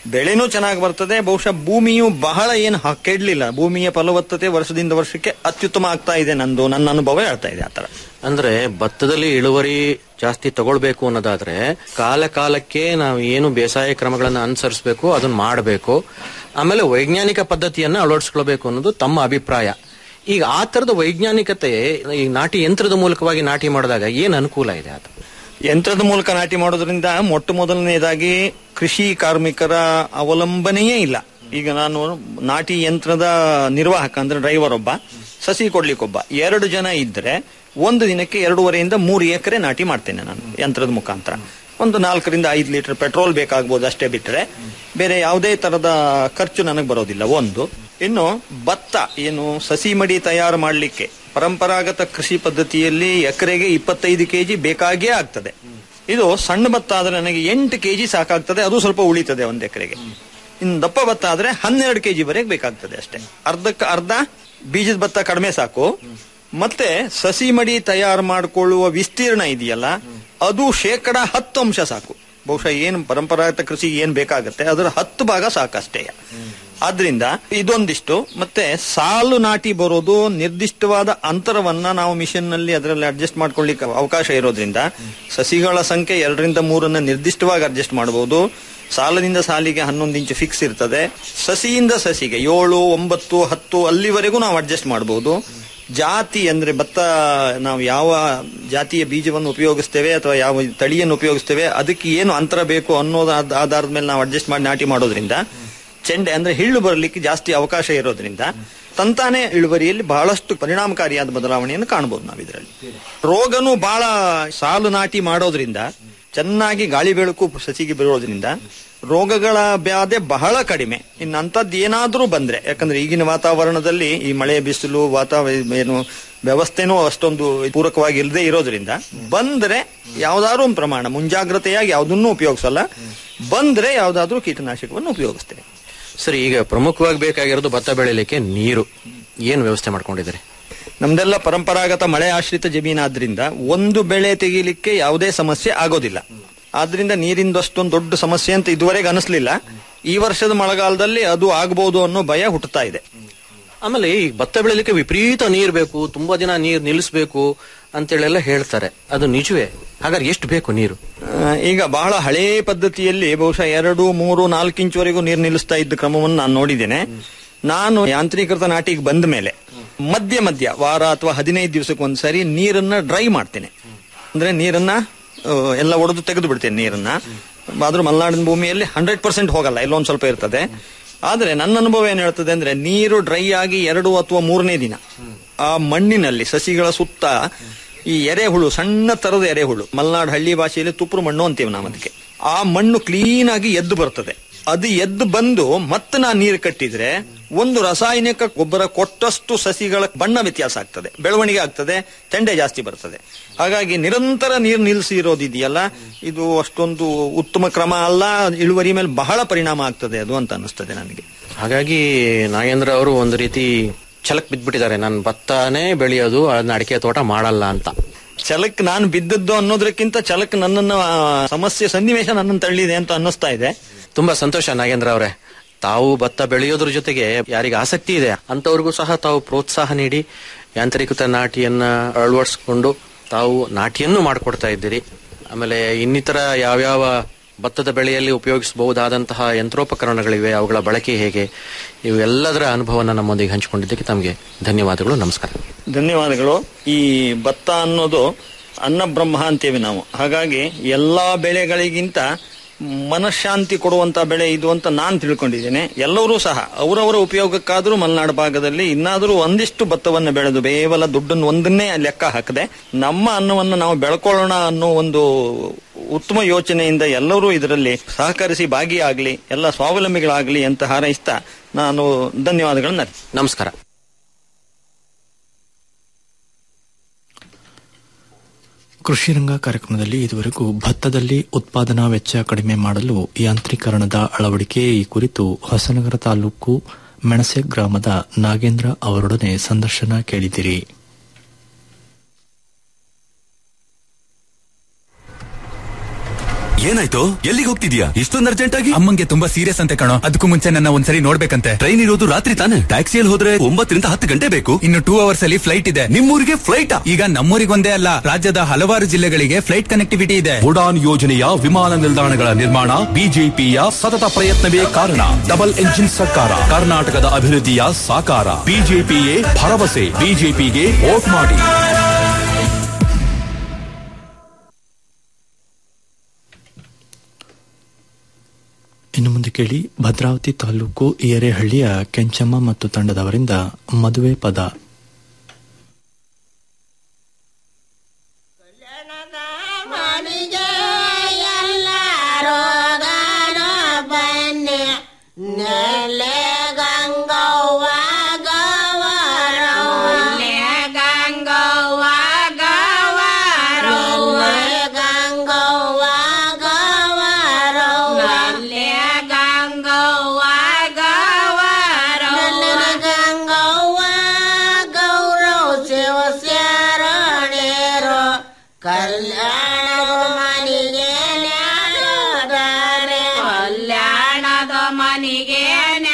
ಬೆಳೆನೂ ಚೆನ್ನಾಗಿ ಬರ್ತದೆ ಬಹುಶಃ ಭೂಮಿಯು ಬಹಳ ಏನು ಹ- ಕೆಡ್ಲಿಲ್ಲ ಭೂಮಿಯ ಫಲವತ್ತತೆ ವರ್ಷದಿಂದ ವರ್ಷಕ್ಕೆ ಅತ್ಯುತ್ತಮ ಆಗ್ತಾ ಇದೆ ನಂದು ನನ್ನ ಅನುಭವ ಹೇಳ್ತಾ ಇದೆ ಆತರ ಅಂದ್ರೆ ಭತ್ತದಲ್ಲಿ ಇಳುವರಿ ಜಾಸ್ತಿ ತಗೊಳ್ಬೇಕು ಅನ್ನೋದಾದ್ರೆ ಕಾಲ ಕಾಲಕ್ಕೆ ನಾವು ಏನು ಬೇಸಾಯ ಕ್ರಮಗಳನ್ನ ಅನುಸರಿಸಬೇಕು ಅದನ್ನ ಮಾಡಬೇಕು ಆಮೇಲೆ ವೈಜ್ಞಾನಿಕ ಪದ್ಧತಿಯನ್ನ ಅಳವಡಿಸ್ಕೊಳ್ಬೇಕು ಅನ್ನೋದು ತಮ್ಮ ಅಭಿಪ್ರಾಯ ಈಗ ಆ ತರದ ವೈಜ್ಞಾನಿಕತೆ ಈ ನಾಟಿ ಯಂತ್ರದ ಮೂಲಕವಾಗಿ ನಾಟಿ ಮಾಡಿದಾಗ ಏನ್ ಅನುಕೂಲ ಇದೆ ಅದು ಯಂತ್ರದ ಮೂಲಕ ನಾಟಿ ಮಾಡೋದ್ರಿಂದ ಮೊಟ್ಟ ಮೊದಲನೇದಾಗಿ ಕೃಷಿ ಕಾರ್ಮಿಕರ ಅವಲಂಬನೆಯೇ ಇಲ್ಲ ಈಗ ನಾನು ನಾಟಿ ಯಂತ್ರದ ನಿರ್ವಾಹಕ ಅಂದ್ರೆ ಡ್ರೈವರ್ ಒಬ್ಬ ಸಸಿ ಕೊಡ್ಲಿಕ್ಕೊಬ್ಬ ಎರಡು ಜನ ಇದ್ರೆ ಒಂದು ದಿನಕ್ಕೆ ಎರಡೂವರೆಯಿಂದ ಮೂರು ಎಕರೆ ನಾಟಿ ಮಾಡ್ತೇನೆ ನಾನು ಯಂತ್ರದ ಮುಖಾಂತರ ಒಂದು ನಾಲ್ಕರಿಂದ ಐದು ಲೀಟರ್ ಪೆಟ್ರೋಲ್ ಬೇಕಾಗ್ಬೋದು ಅಷ್ಟೇ ಬಿಟ್ಟರೆ ಬೇರೆ ಯಾವುದೇ ತರದ ಖರ್ಚು ನನಗೆ ಬರೋದಿಲ್ಲ ಒಂದು ಇನ್ನು ಭತ್ತ ಏನು ಸಸಿ ಮಡಿ ತಯಾರು ಮಾಡಲಿಕ್ಕೆ ಪರಂಪರಾಗತ ಕೃಷಿ ಪದ್ಧತಿಯಲ್ಲಿ ಎಕರೆಗೆ ಇಪ್ಪತ್ತೈದು ಕೆಜಿ ಬೇಕಾಗೇ ಆಗ್ತದೆ ಇದು ಸಣ್ಣ ಭತ್ತ ಆದ್ರೆ ನನಗೆ ಎಂಟು ಕೆಜಿ ಸಾಕಾಗ್ತದೆ ಅದು ಸ್ವಲ್ಪ ಉಳಿತದೆ ಒಂದು ಎಕರೆಗೆ ಇನ್ನು ದಪ್ಪ ಭತ್ತ ಆದ್ರೆ ಹನ್ನೆರಡು ಕೆಜಿ ವರೆಗೆ ಬೇಕಾಗ್ತದೆ ಅಷ್ಟೇ ಅರ್ಧಕ್ಕೆ ಅರ್ಧ ಬೀಜದ ಭತ್ತ ಕಡಿಮೆ ಸಾಕು ಮತ್ತೆ ಸಸಿ ಮಡಿ ತಯಾರು ಮಾಡಿಕೊಳ್ಳುವ ವಿಸ್ತೀರ್ಣ ಇದೆಯಲ್ಲ ಅದು ಶೇಕಡ ಹತ್ತು ಅಂಶ ಸಾಕು ಬಹುಶಃ ಏನು ಪರಂಪರಾಗತ ಕೃಷಿಗೆ ಏನ್ ಬೇಕಾಗತ್ತೆ ಅದರ ಹತ್ತು ಭಾಗ ಸಾಕಷ್ಟೇ ಆದ್ರಿಂದ ಇದೊಂದಿಷ್ಟು ಮತ್ತೆ ಸಾಲು ನಾಟಿ ಬರೋದು ನಿರ್ದಿಷ್ಟವಾದ ಅಂತರವನ್ನ ನಾವು ಮಿಷನ್ ನಲ್ಲಿ ಅದರಲ್ಲಿ ಅಡ್ಜಸ್ಟ್ ಮಾಡ್ಕೊಳ್ಳಿಕ್ಕೆ ಅವಕಾಶ ಇರೋದ್ರಿಂದ ಸಸಿಗಳ ಸಂಖ್ಯೆ ಎರಡರಿಂದ ಮೂರನ್ನ ನಿರ್ದಿಷ್ಟವಾಗಿ ಅಡ್ಜಸ್ಟ್ ಮಾಡಬಹುದು ಸಾಲದಿಂದ ಸಾಲಿಗೆ ಹನ್ನೊಂದು ಇಂಚು ಫಿಕ್ಸ್ ಇರ್ತದೆ ಸಸಿಯಿಂದ ಸಸಿಗೆ ಏಳು ಒಂಬತ್ತು ಹತ್ತು ಅಲ್ಲಿವರೆಗೂ ನಾವು ಅಡ್ಜಸ್ಟ್ ಮಾಡಬಹುದು ಜಾತಿ ಅಂದ್ರೆ ಭತ್ತ ನಾವು ಯಾವ ಜಾತಿಯ ಬೀಜವನ್ನು ಉಪಯೋಗಿಸ್ತೇವೆ ಅಥವಾ ಯಾವ ತಳಿಯನ್ನು ಉಪಯೋಗಿಸ್ತೇವೆ ಅದಕ್ಕೆ ಏನು ಅಂತರ ಬೇಕು ಅನ್ನೋದು ಆದ್- ಆಧಾರದ ಮೇಲೆ ನಾವು ಅಡ್ಜಸ್ಟ್ ಮಾಡಿ ನಾಟಿ ಮಾಡೋದ್ರಿಂದ ಚೆಂಡೆ ಅಂದ್ರೆ ಹಿಳ್ಳು ಬರಲಿಕ್ಕೆ ಜಾಸ್ತಿ ಅವಕಾಶ ಇರೋದ್ರಿಂದ ತಂತಾನೆ ಇಳುವರಿಯಲ್ಲಿ ಬಹಳಷ್ಟು ಪರಿಣಾಮಕಾರಿಯಾದ ಬದಲಾವಣೆಯನ್ನು ಕಾಣಬಹುದು ನಾವು ಇದರಲ್ಲಿ ರೋಗನು ಬಹಳ ಸಾಲು ನಾಟಿ ಮಾಡೋದ್ರಿಂದ ಚೆನ್ನಾಗಿ ಗಾಳಿ ಬೆಳಕು ಸಸಿಗೆ ಬೀಳೋದ್ರಿಂದ ರೋಗಗಳ ಬ್ಯಾಧೆ ಬಹಳ ಕಡಿಮೆ ಇನ್ನು ಅಂಥದ್ದು ಏನಾದ್ರೂ ಬಂದ್ರೆ ಯಾಕಂದ್ರೆ ಈಗಿನ ವಾತಾವರಣದಲ್ಲಿ ಈ ಮಳೆ ಬಿಸಿಲು ವಾತಾವರಣ ಏನು ವ್ಯವಸ್ಥೆನೂ ಅಷ್ಟೊಂದು ಪೂರಕವಾಗಿ ಇಲ್ಲದೆ ಇರೋದ್ರಿಂದ ಬಂದ್ರೆ ಯಾವ್ದಾದ್ರು ಒಂದು ಪ್ರಮಾಣ ಮುಂಜಾಗ್ರತೆಯಾಗಿ ಯಾವುದನ್ನೂ ಉಪಯೋಗಿಸಲ್ಲ ಬಂದ್ರೆ ಯಾವ್ದಾದ್ರೂ ಕೀಟನಾಶಕವನ್ನು ಉಪಯೋಗಿಸ್ತೇವೆ ಸರಿ ಈಗ ಪ್ರಮುಖವಾಗಿ ಬೇಕಾಗಿರೋದು ಭತ್ತ ಬೆಳಿಲಿಕ್ಕೆ ನೀರು ಏನು ವ್ಯವಸ್ಥೆ ಮಾಡ್ಕೊಂಡಿದ್ದಾರೆ ನಮ್ದೆಲ್ಲ ಪರಂಪರಾಗತ ಮಳೆ ಆಶ್ರಿತ ಜಮೀನಾದ್ರಿಂದ ಒಂದು ಬೆಳೆ ತೆಗಿಲಿಕ್ಕೆ ಯಾವುದೇ ಸಮಸ್ಯೆ ಆಗೋದಿಲ್ಲ ಆದ್ರಿಂದ ನೀರಿಂದು ಅಷ್ಟೊಂದು ದೊಡ್ಡ ಸಮಸ್ಯೆ ಅಂತ ಇದುವರೆಗೆ ಅನಿಸ್ಲಿಲ್ಲ ಈ ವರ್ಷದ ಮಳೆಗಾಲದಲ್ಲಿ ಅದು ಆಗ್ಬಹುದು ಅನ್ನೋ ಭಯ ಹುಟ್ಟುತ್ತಾ ಇದೆ ಆಮೇಲೆ ಈ ಭತ್ತ ಬೆಳಿಲಿಕ್ಕೆ ವಿಪರೀತ ನೀರ್ ಬೇಕು ತುಂಬಾ ದಿನ ನೀರ್ ನಿಲ್ಲಿಸ್ಬೇಕು ಅಂತೇಳೆಲ್ಲ ಹೇಳ್ತಾರೆ ಅದು ನಿಜವೇ ಹಾಗಾದ್ರೆ ಎಷ್ಟು ಬೇಕು ನೀರು ಆ, ಈಗ ಬಹಳ ಹಳೇ ಪದ್ಧತಿಯಲ್ಲಿ ಬಹುಶಃ ಎರಡು ಮೂರು ನಾಲ್ಕು ಇಂಚುವರೆಗೂ ನೀರು ನಿಲ್ಲಿಸ್ತಾ ಇದ್ದ ಕ್ರಮವನ್ನು ನಾನು ನೋಡಿದ್ದೇನೆ ನಾನು ಯಾಂತ್ರೀಕೃತ ನಾಟಿಗೆ ಬಂದ ಮೇಲೆ ಮಧ್ಯ ಮಧ್ಯ ವಾರ ಅಥವಾ ಹದಿನೈದು ದಿವಸಕ್ಕೆ ಒಂದ್ಸರಿ ನೀರನ್ನ ಡ್ರೈ ಮಾಡ್ತೇನೆ ಅಂದ್ರೆ ನೀರನ್ನ ಆ, ಎಲ್ಲ ಒಡೆದು ತೆಗೆದು ಬಿಡ್ತೇನೆ ನೀರನ್ನ ಆದ್ರೂ ಮಲೆನಾಡಿನ ಭೂಮಿಯಲ್ಲಿ ಹಂಡ್ರೆಡ್ ಪರ್ಸೆಂಟ್ ಹೋಗಲ್ಲ ಎಲ್ಲೊಂದ್ ಸ್ವಲ್ಪ ಇರ್ತದೆ ಆದ್ರೆ ನನ್ನ ಅನುಭವ ಏನ್ ಹೇಳ್ತದೆ ಅಂದ್ರೆ ನೀರು ಡ್ರೈ ಆಗಿ ಎರಡು ಅಥವಾ ಮೂರನೇ ದಿನ ಆ ಮಣ್ಣಿನಲ್ಲಿ ಸಸಿಗಳ ಸುತ್ತ ಈ ಎರೆಹುಳು ಸಣ್ಣ ತರದ ಎರೆಹುಳು ಮಲೆನಾಡು ಹಳ್ಳಿ ಭಾಷೆಯಲ್ಲಿ ತುಪ್ರು ಮಣ್ಣು ಅಂತೀವಿ ನಾವು ಅದಕ್ಕೆ ಆ ಮಣ್ಣು ಕ್ಲೀನ್ ಆಗಿ ಎದ್ದು ಬರ್ತದೆ ಅದು ಎದ್ದು ಬಂದು ಮತ್ತೆ ನಾ ನೀರು ಕಟ್ಟಿದ್ರೆ ಒಂದು ರಾಸಾಯನಿಕ ಗೊಬ್ಬರ ಕೊಟ್ಟಷ್ಟು ಸಸಿಗಳ ಬಣ್ಣ ವ್ಯತ್ಯಾಸ ಆಗ್ತದೆ ಬೆಳವಣಿಗೆ ಆಗ್ತದೆ ತೆಂಡೆ ಜಾಸ್ತಿ ಬರ್ತದೆ ಹಾಗಾಗಿ ನಿರಂತರ ನೀರು ನಿಲ್ಲಿಸಿ ಇರೋದಿದೆಯಲ್ಲ ಇದು ಅಷ್ಟೊಂದು ಉತ್ತಮ ಕ್ರಮ ಅಲ್ಲ ಇಳುವರಿ ಮೇಲೆ ಬಹಳ ಪರಿಣಾಮ ಆಗ್ತದೆ ಅದು ಅಂತ ಅನಿಸ್ತದೆ ನನಗೆ ಹಾಗಾಗಿ ನಾಗೇಂದ್ರ ಅವರು ಒಂದು ರೀತಿ ಛಲಕ್ ಬಿದ್ಬಿಟ್ಟಿದ್ದಾರೆ ನಾನು ಭತ್ತನೇ ಬೆಳೆಯೋದು ಅದನ್ನ ಅಡಿಕೆ ತೋಟ ಮಾಡಲ್ಲ ಅಂತ ಛಲಕ್ ನಾನು ಬಿದ್ದದ್ದು ಅನ್ನೋದಕ್ಕಿಂತ ಛಲಕ್ ನನ್ನನ್ನು ಆ, ಸಮಸ್ಯೆ ಸನ್ನಿವೇಶ ನನ್ನನ್ನು ತಳ್ಳಿದೆ ಅಂತ ಅನ್ನಿಸ್ತಾ ಇದೆ ತುಂಬಾ ಸಂತೋಷ ನಾಗೇಂದ್ರ ಅವರೇ ತಾವು ಭತ್ತ ಬೆಳೆಯೋದ್ರ ಜೊತೆಗೆ ಯಾರಿಗೆ ಆಸಕ್ತಿ ಇದೆ ಅಂತವ್ರಿಗೂ ಸಹ ತಾವು ಪ್ರೋತ್ಸಾಹ ನೀಡಿ ಯಾಂತ್ರಿಕೃತ ನಾಟಿಯನ್ನ ಅಳವಡಿಸ್ಕೊಂಡು ತಾವು ನಾಟಿಯನ್ನು ಮಾಡಿಕೊಡ್ತಾ ಇದ್ದೀರಿ ಆಮೇಲೆ ಇನ್ನಿತರ ಯಾವ್ಯಾವ ಭತ್ತದ ಬೆಳೆಯಲ್ಲಿ ಉಪಯೋಗಿಸಬಹುದಾದಂತಹ ಯಂತ್ರೋಪಕರಣಗಳಿವೆ ಅವುಗಳ ಬಳಕೆ ಹೇಗೆ ಇವೆಲ್ಲದರ ಅನುಭವನ ನಮ್ಮೊಂದಿಗೆ ಹಂಚಿಕೊಂಡಿದ್ದಕ್ಕೆ ತಮಗೆ ಧನ್ಯವಾದಗಳು ನಮಸ್ಕಾರ ಧನ್ಯವಾದಗಳು ಈ ಭತ್ತ ಅನ್ನೋದು ಅನ್ನ ಬ್ರಹ್ಮ ಅಂತೇವೆ ನಾವು ಹಾಗಾಗಿ ಎಲ್ಲಾ ಬೆಳೆಗಳಿಗಿಂತ ಮನಃಶಾಂತಿ ಕೊಡುವಂತ ಬೆಳೆ ಇದು ಅಂತ ನಾನು ತಿಳ್ಕೊಂಡಿದ್ದೇನೆ ಎಲ್ಲರೂ ಸಹ ಅವರವರ ಉಪಯೋಗಕ್ಕಾದ್ರೂ ಮಲೆನಾಡು ಭಾಗದಲ್ಲಿ ಇನ್ನಾದರೂ ಒಂದಿಷ್ಟು ಭತ್ತವನ್ನು ಬೆಳೆದು ಕೇವಲ ದುಡ್ಡನ್ನು ಒಂದನ್ನೇ ಲೆಕ್ಕ ಹಾಕದೆ ನಮ್ಮ ಅನ್ನವನ್ನು ನಾವು ಬೆಳ್ಕೊಳ್ಳೋಣ ಅನ್ನೋ ಒಂದು ಉತ್ತಮ ಯೋಚನೆಯಿಂದ ಎಲ್ಲರೂ ಇದರಲ್ಲಿ ಸಹಕರಿಸಿ ಭಾಗಿಯಾಗಲಿ ಎಲ್ಲ ಸ್ವಾವಲಂಬಿಗಳಾಗಲಿ ಅಂತ ಹಾರೈಸ್ತಾ ನಾನು ಧನ್ಯವಾದಗಳನ್ನ ನಮಸ್ಕಾರ ಕೃಷಿ ರಂಗ ಕಾರ್ಯಕ್ರಮದಲ್ಲಿ ಇದುವರೆಗೂ ಭತ್ತದಲ್ಲಿ ಉತ್ಪಾದನಾ ವೆಚ್ಚ ಕಡಿಮೆ ಮಾಡಲು ಯಾಂತ್ರೀಕರಣದ ಅಳವಡಿಕೆ ಈ ಕುರಿತು ಹೊಸನಗರ ತಾಲೂಕು ಮೆಣಸೆ ಗ್ರಾಮದ ನಾಗೇಂದ್ರ ಅವರೊಡನೆ ಸಂದರ್ಶನ ಕೇಳಿದಿರಿ ಏನಾಯ್ತು ಎಲ್ಲಿಗೆ ಹೋಗ್ತಿದ್ಯಾ ಇಷ್ಟೊಂದು ಅರ್ಜೆಂಟ್ ಆಗಿ ಅಮ್ಮಂಗೆ ತುಂಬಾ ಸೀರಿಯಸ್ ಅಂತೆ ಕಣೋ ಅದಕ್ಕೂ ಮುಂಚೆ ನನ್ನ ಒಂದ್ಸರಿ ನೋಡ್ಬೇಕಂತೆ ಟ್ರೈನ್ ಇರೋದು ರಾತ್ರಿ ತಾನೆ ಟ್ಯಾಕ್ಸಿಯಲ್ಲಿ ಹೋದ್ರೆ ಒಂಬತ್ತರಿಂದ ಹತ್ತು ಗಂಟೆ ಬೇಕು ಇನ್ನು ಟೂ ಅವರ್ಸ್ ಅಲ್ಲಿ ಫ್ಲೈಟ್ ಇದೆ ನಿಮ್ಮೂರಿಗೆ ಫ್ಲೈಟ್ ಈಗ ನಮ್ಮೂರಿಗೊಂದೇ ಅಲ್ಲ ರಾಜ್ಯದ ಹಲವಾರು ಜಿಲ್ಲೆಗಳಿಗೆ ಫ್ಲೈಟ್ ಕನೆಕ್ಟಿವಿಟಿ ಇದೆ ಉಡಾನ್ ಯೋಜನೆಯ ವಿಮಾನ ನಿಲ್ದಾಣಗಳ ನಿರ್ಮಾಣ ಬಿಜೆಪಿಯ ಸತತ ಪ್ರಯತ್ನವೇ ಕಾರಣ ಡಬಲ್ ಎಂಜಿನ್ ಸರ್ಕಾರ ಕರ್ನಾಟಕದ ಅಭಿವೃದ್ಧಿಯ ಸಾಕಾರ ಬಿಜೆಪಿಯೇ ಭರವಸೆ ಬಿಜೆಪಿಗೆ ವೋಟ್ ಮಾಡಿ ಇನ್ನು ಮುಂದೆ ಕೇಳಿ ಭದ್ರಾವತಿ ತಾಲೂಕು ಏರೆಹಳ್ಳಿಯ ಕೆಂಚಮ್ಮ ಮತ್ತು ತಂಡದವರಿಂದ ಮದುವೆ ಪದ ಮನೆಗೆ ಎಲ್ಲಾರೋಗನೋ ಬನ್ನಿ ನೆಲೆ ಗಂಗವ್ವ ಗವರವ್ವ ಗಂಗವ್ವ ಗವರವ್ವ ಗಂಗವ್ವ ಗವರವ್ವ ಗಂಗವ್ವ ಗವರವ್ವ ಗಂಗವ್ವ ಗೌರವ್ ಶಿವ ಶರಣೇರೋ ಕಲ್ಯಾಣದ ಮನೆಗೆ ನ್ಯಾಡೋದಾರೆ ಕಲ್ಯಾಣದ ಮನೆಗೆ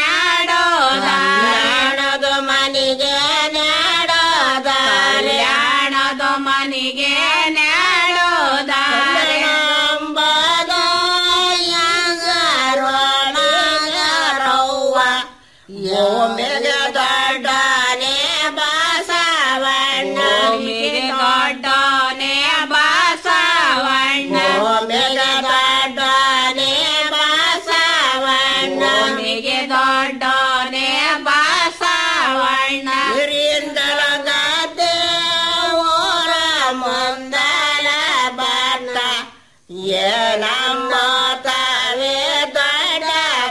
ನ್ಯಾಡೋದಾರಣದ ಮನೆಗೆ ನ್ಯಾಡೋದಾರೆ ಕಲ್ಯಾಣದ ಮನೆಗೆ ನ್ಯಾಡೋದಾರೆ ಅಂಬದ ಯಾಂಗರೋಣಗರವ್ವ ಓಮೆಗೆ ದೊಡ್ಡನೆ ಬಾಸವಣ್ಣ ಓಮೆಗೆ ದೊಡ್ಡನೆ ಬಾಸವಣ್ಣ ಓಮೆಗೆ ದೊಡ್ಡನೆ ಬಾಸವಣ್ಣ ಓಮೆಗೆ ದೊಡ್ಡನೆ ಬಾಸವಣ್ಣ ಹಿರಿಯಿಂದಲ ಗದ್ದೆ ಊರ ಮುಂದಲ ಬರ್ತ ಏನಂಬೋತಾವೆ ದೊಡ್ಡ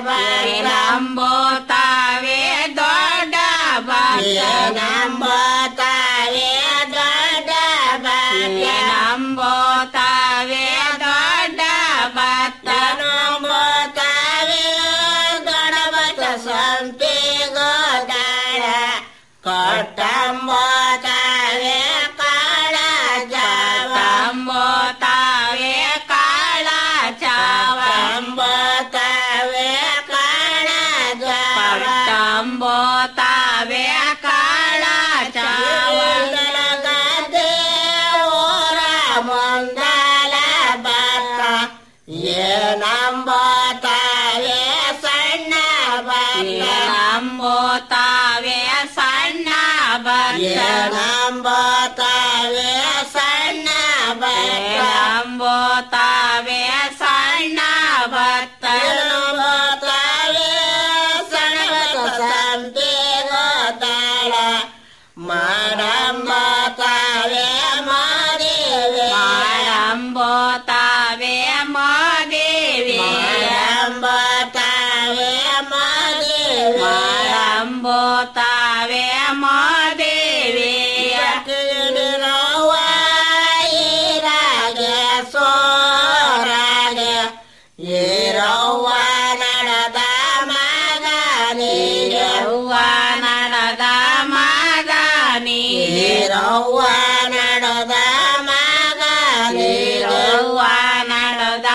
ಏನಂಬೋತಾವೆ ದೊಡ್ಡ ಏನಂಬೋತಾವೆ ದೊಡ್ಡ ಏನಂಬೋತಾವೆ ದೊಡ್ಡ ಭತ್ತ ನಂಬೋತಾವೆ ದೊಡ್ಡ ಭತ್ತ ಸಂಪಿ ಗೋದಾಡ ಕೊಟ್ಟಂಬೋತಾವೆ ಕಾಳ ಜಾವಂಬೋತಾವೆ ಕಾಳ ಚಾವಂಬೋತಾವೆ ಕಾಳ ಜಾವಂಬೋತಾವೆ ಕಾಳ ಚಾವಂದಲಗದೆ ಓರ ಮುಂದಲ ಬತ್ತ ಏನಂಬೋತಾವೆ ಸಣ್ಣ ಬತ್ತ ನಂಬೋತಾವೆ ಸಣ್ಣ ಬತ್ತ ನಂಬೋತಾವೆ ಸಣ್ಣ ಬತ್ತ ನಂಬೋತಾವೆ ಸಣ್ಣ ಬತ್ತ ನಂಬೋತಾವೆ ಸಣ್ಣ ಬತ್ತ ಸಂಪೆ ಗೋತಾಳ ಮಾಡಂಬೋತಾವೆ ಮಾದೇವೆ ಮಾಡಂಬೋತಾವೆ ಮಾದೇವಿ ಮಾಡಂಬೋತಾವೆ ಮಾದೇವಿ ಮಾಡಂಬೋತಾವೆ ಮಾದೇವಿ ಈರಾಗೆ ಸೋರಾಗೆ ಈರವ್ವ ನಡೆದ ಮಗನಿಗೆ ಅವ್ವ ನಡೆದ ಮಗನಿಗೆ ಈರವ್ವ ನಡೆದ ಮಗನಿರವ್ವ ನಡೆದ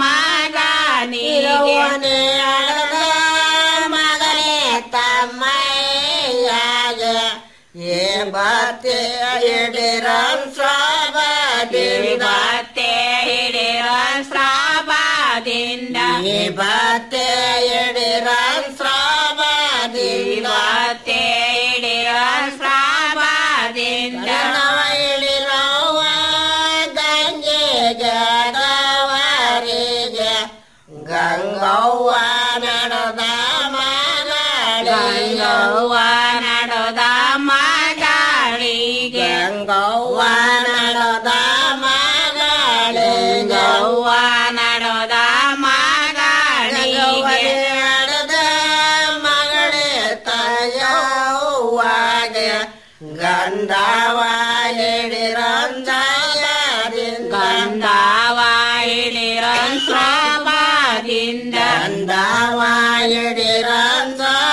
ಮಗನಿಗೆ ನಡೆದ ಮಗನೇ ತಮ್ಮಯ್ಯಾಗೆ ಏ ಬತ್ತೆ ಹಿಡಿರಂ ಸ್ವಾಬದಿಂದ ಬತ್ತೆ ಹಿಡಿರಂ ಸ್ರಾಬದಿಂದ ಏ ಬತ್ತೆ ಹಿಡಿರಂ ಸ್ರಾಬದಿಂದ ಬತ್ತೆ ಹಿಡಿರಂ ಸ್ರಾಬದಿಂದ ಹಿಡಿರವ್ವ ಗಂಗೆಗೆ ಗವರಿಗೆ ಗಂಗವ್ವ ನಡೆದ ಗಂಗವ್ವ ನಡೆದ ಮಗಳಿಗೆ ಗಂಗವ್ವ ನಡೆದ ಮಗಳಿಗೆ ಗಂಗವ್ವ ನಡೆದ ಮಗಳಿಗೆ ನಡೆದ ಮಗಳೇ ತಾಯವ್ವಾಗೆ ಗಂಧವ ಹಿಡಿರಂಜಾಯದಿಂದ ಗಂಧವ ಹಿಡಿರನ್ ಸ್ರಾಬದಿಂದ ಗಂಧವ ಹಿಡಿರನ್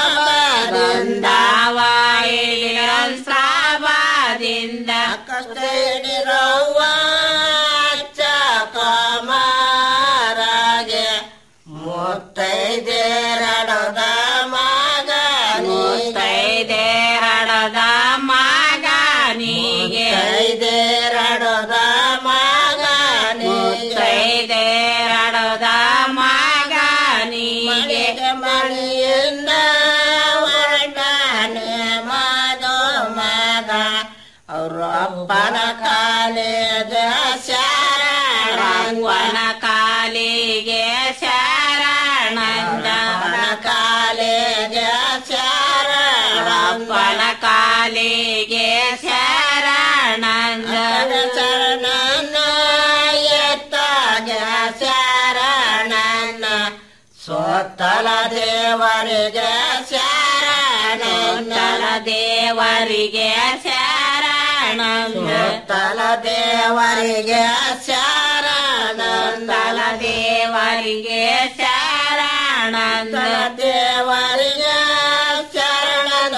ಗಂಧವ ಹಿಡಿರನ್ ಸ್ರಾಬದಿಂದ ಕಷ್ಟ ಹಿಡಿರವ್ವ ಅಚ್ಚ ಕಮಾರ ರಂಗನ ಕಾಲಿಗೆ ಶರಣಂದ ಕಾಲಿಗೆ ಶರಣಪ್ಪನ ಕಾಲಿಗೆ ಶರಣಂದ ಶರಣನ ಎತ್ತಾಗ ಶರಣನ ಸೋತ್ತಲ ದೇವರಿಗೆ ಶರಣಂದಲ ದೇವರಿಗೆ ಶರಣ ಸೋತ್ತಲ ದೇವರಿಗೆ ಶರಣಂದಲ ದೇವರಿಗೆ ಶರಣಂದ ದೇವರಿಗೆ ಶರಣನ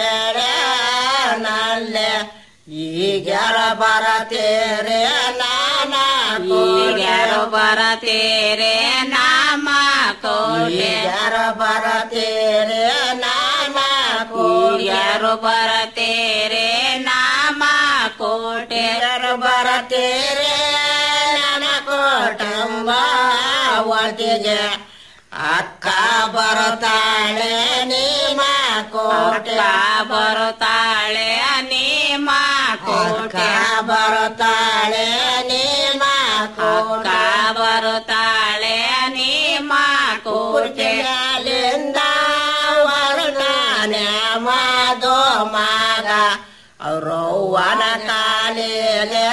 ಕೇಳನಲ್ಲೆ ಈಗ್ಯಾರ ಬರತೇರೆ ನಾನಾ ಈಗ್ಯಾರ ಬರತೇರೆ ನಾಮ ಕೋಟ್ಯಾರ ಬರತೇರೆ ನಾಮ ಕೋಟ್ಯಾರು ಬರತೇರೆ ನಾಮ ಕೋಟ್ಯಾರು ಬರತೇರೆ ನನ ಕೋಟಂಬ ಒಟ್ಟಿಗೆ ಅಕ್ಕ ಬರುತ್ತಾಳೆ ನೀಮ ಕೋಟ ಬರುತ್ತಾಳೆ ನೀಮ ಕೋಟ ಬರುತ್ತಾಳೆ ನೀಮ ಕೋಟ ಬರುತ್ತಾಳೆ ನೀಮ ಕೋಟೆಲಿಂದ ವರುಣಾನೆ ಮಾದೋ ಮಾಗ ರೌವನ ಕಾಲಿಗೆ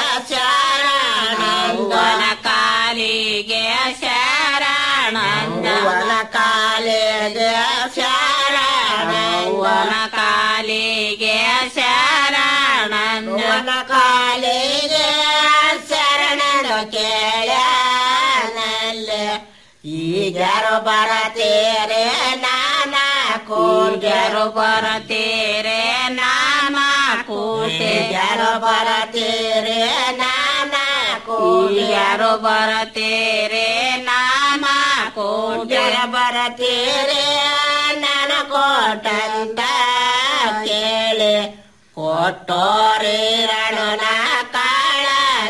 ಶರಣಂದನ ಕಾಲಿಗೆ ಶರಣಂದನ ಕಾಲಿಗೆ ಶರಣಂದನ ಕಾಲಿಗೆ ಶರಣಂದನ ಕಾಲಿಗೆ ಶರಣನ ಕೇಳನಲ್ಲೆ ಈಗರು ಬರತೇರೆ ನಾನಾ ಕೂಜರು ಬರತೇರೆ ನಾನಾ ಕೂಟೆಯರು ಬರತೇರೆ ನಾನಾ ಕೂಜರು ಬರತೇರೆ ನಾನಾ ಕೂಜರ ಬರತೇರೆ ನನ ಕೋಟಂತ ಕೇಳಿ ಕೊಟ್ಟೋರೆ ರಣನ ಕಾಳ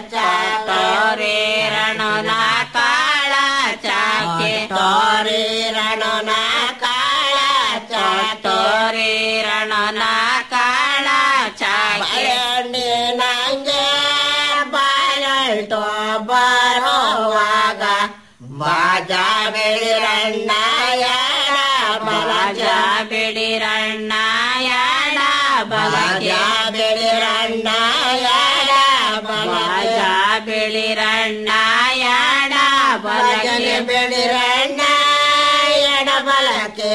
ಚಾಟೋರೆ ರಣನ ಕಾಳ ಚಾಕೆ ತೋರೆ ರಣನ ಕಾಳ ಚಾಟೋರೆ ರಣನ ಕಾಳ ಚಾಕೆ ನಂಗೆ ಬಾಳಲ್ಟೋ ಬರೋವಾಗ ಬಾಜಾ ಬೆಳಿರಣ್ಣ ಯಾಡ ಬಾಜಾ ಬೆಳಿರಣ್ಣ ಯಾಡ ಬಾಜಾ ಬೆಳಿರಣ್ಣ ಯಾಡ ಬಾಜಾ ಬೆಳಿರಣ್ಣ ಯಾಡ ಬಾಜನೆ ಬೆಳಿರಣ್ಣ ಎಡ ಬಲಕೆ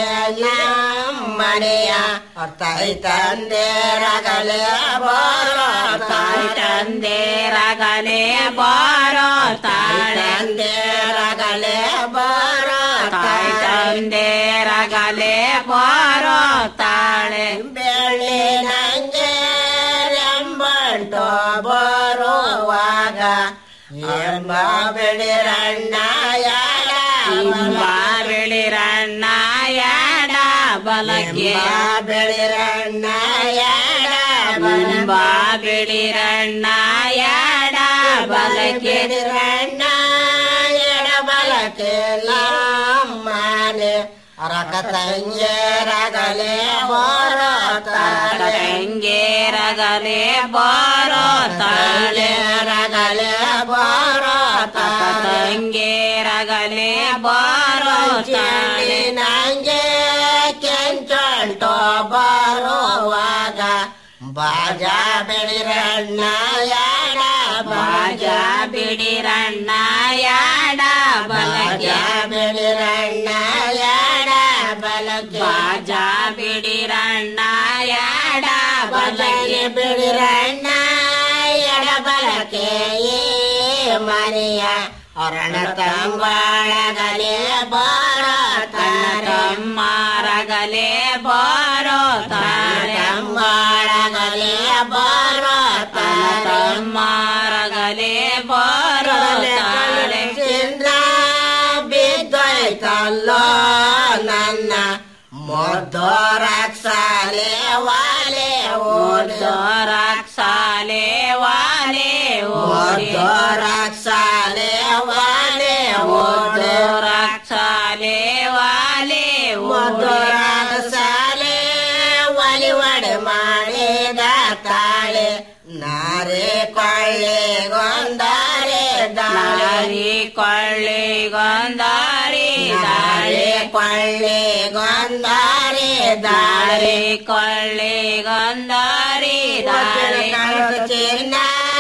ಮನೆಯ ತಾಯಿ ತಂದೆ ರಗಲೆ ಬಾರೋ ತಾಯಿ ತಂದೆ ರಗಲೆ ಬಾರೋ ತಾಯಿ ತಂದೆ ರಗಲೆ ಬಾರೋ ತಾಯಿ ತಂದೆ ರಗಲೆ ಬಾರೋ ತಾಳೆ ಬೆಳ್ಳಿ ನಂಗೆ ರೆಂಬಂಟೋ ಬರುವಾಗ ಎಂಬ ಬೆಳಿರಣ್ಣ ಯಾಡ ಎಂಬ ಬೆಳಿರಣ್ಣ ಯಾಡ ಬಲಕ್ಕೆ ಬೆಳಿರಣ್ಣ ಯಾಡ ಎಂಬ ಬೆಳಿರಣ್ಣ ಯಾಡ ಬಲಕ್ಕೆ ಬೆಳಿರಣ್ಣ ಎಡ ಬಲಕ್ಕೆ ಮಾನೆ ರಕ ತಂಗೆ ರಗಲೆ ಬಾರೋ ತಂಗೆ ರಗಲೆ ಬಾರೋ ತಾಳೆ ರಗಲೆ ಬಾರೋ ತಂಗೆ ರಗಲೆ ಬಾರೋ ತಾಳೆ ನಂಗೆ ಕೆಂಚಂಟೋ ಬರುವಾಗ ಬಾಜಾ ಬೆಳಿರಣ್ಣ ಯಾಡ ಬಾಜಾ ಬಿಡಿರಣ್ಣ ಯಾಡ ಬಲಗ ಬಿಡಿರಣ್ಣ ಯಾಡ ಬಲಗ ಬಾಜಾ ಬಿಡಿರಣ್ಣ ಯಾಡ ಬಲಗೆ ಬಿಡಿರಣ್ಣ ಎಡ ಬಲಕೆ ಮನೆಯ ಅರಣ ತಂಬಾಳಗಲೆ ಬಾರೋ ತಮ್ಮರಗಲೆ ಬಾರೋ ತಾಳಂಬಾಳಗಲೆ ಬಾರೋ ತಮ್ಮರಗಲೆ ಬಾರೋ ತಾಳೆ ಚಂದ್ರ ಬಿದ್ದೋಯ್ತಲ್ಲೋ ನನ್ನ ಮೊದ್ದೋ ರಾಕ್ಷಾಲೆ ವಾಲೆ ಓದೋ ರಾಕ್ಷಾಲೆ ವಾಲೆ ಓದೋ ರಾಕ್ಷಾಲೆ ವಾಲೆ ಓದೋ ರಾಕ್ಷಾಲೆ ವಾಲೆ ಓದೋ ರಾಕ್ಷಾಲೆ ಒಲಿ ಒಡೆ ಮಾಡಿದ ತಾಳೆ ನಾರೆ ಕೊಳ್ಳೆಗೊಂದ ಕೊಳ್ಳಿ ಗೊಂದಾರಿ ದಾಳಿ ಕೊಳ್ಳಿ ಗೊಂದಾರಿ ದಾಳಿ ಕೊಳ್ಳಿ ಗೊಂದಾರಿ ದಾಳಿ ಚಿನ್ನ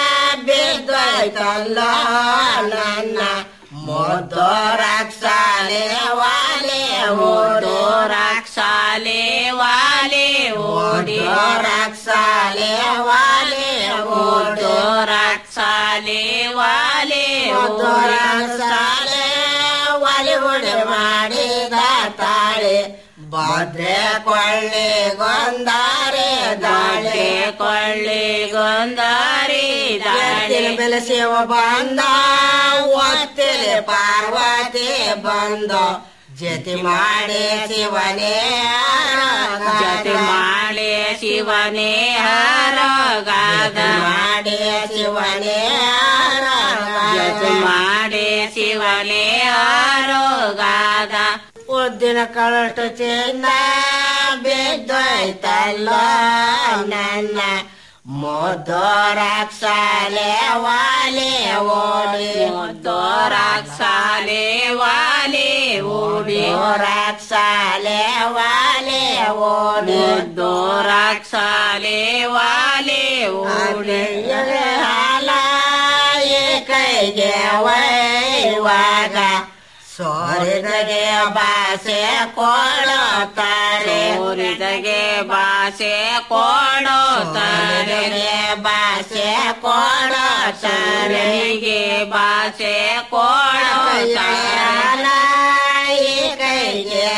ಬಿದ್ದೋಯ್ತಲ್ಲ ನನ್ನ ಮುದ್ದು ರಕ್ಷಾಲೆ ವಾಲೆ ಓಡು ರಕ್ಷಾಲೆ ವಾಲೆ ಓಡಿ ರಕ್ಷಾಲೆ ವಾಲೆ ಓಡು ರಕ್ಷಾಲೆ ವಾಲೆ ಓದು ರಕ್ಷಾಲೆ ವಾಲೆ ಓಡಿ ಮಾಡಿದ ತಾಳೆ ಭದ್ರೆ ಕೊಳ್ಳಿ ಗೊಂದಾರೆ ದಾಳೆ ಕೊಳ್ಳಿ ಗೊಂದಾರಿ ದಾಳೆ ಬೆಳೆಸಿವ ಬಂದ ಒತ್ತಿಲೆ ಪಾರ್ವತಿ ಬಂದು ಜತಿ ಮಾಡಿ ಶಿವನೇ ಜತಿ ಮಾಡಿ ಶಿವನೇ ಹರಗಾದ ಮಾಡಿ ಶಿವನೇ ಜತಿ ಮಾಡಿ ಶಿವನೇ ಹರಗಾದ ಉದ್ದಿನ ಕಳಷ್ಟು ಚಿನ್ನ ಬಿದ್ದೋಯ್ತಲ್ಲ ನನ್ನ ಮುದ್ದು ರಕ್ಷಾಲೆ ವಾಲೆ ಓಡಿ ಮುದ್ದು ರಕ್ಷಾಲೆ ವಾಲೆ ಓಡಿ ರಕ್ಷಾಲೆ ವಾಲೆ ಓಡಿ ಮುದ್ದು ರಕ್ಷಾಲೆ ವಾಲೆ ಓಡಿ ಹಾಲ ಕೈಗೆ ವೈವಾಗ ಸೋರಿದಗೆ ಭಾಷೆ ಕೊಡುತ್ತಾರೆ ಸೋರಿದಗೆ ಭಾಷೆ ಕೊಡುತ್ತಾರೆ ಭಾಷೆ ಕೊಡುತ್ತಾರೆ ಭಾಷೆ ಕೊಡುತ್ತಾರೆ ಕೈಗೆ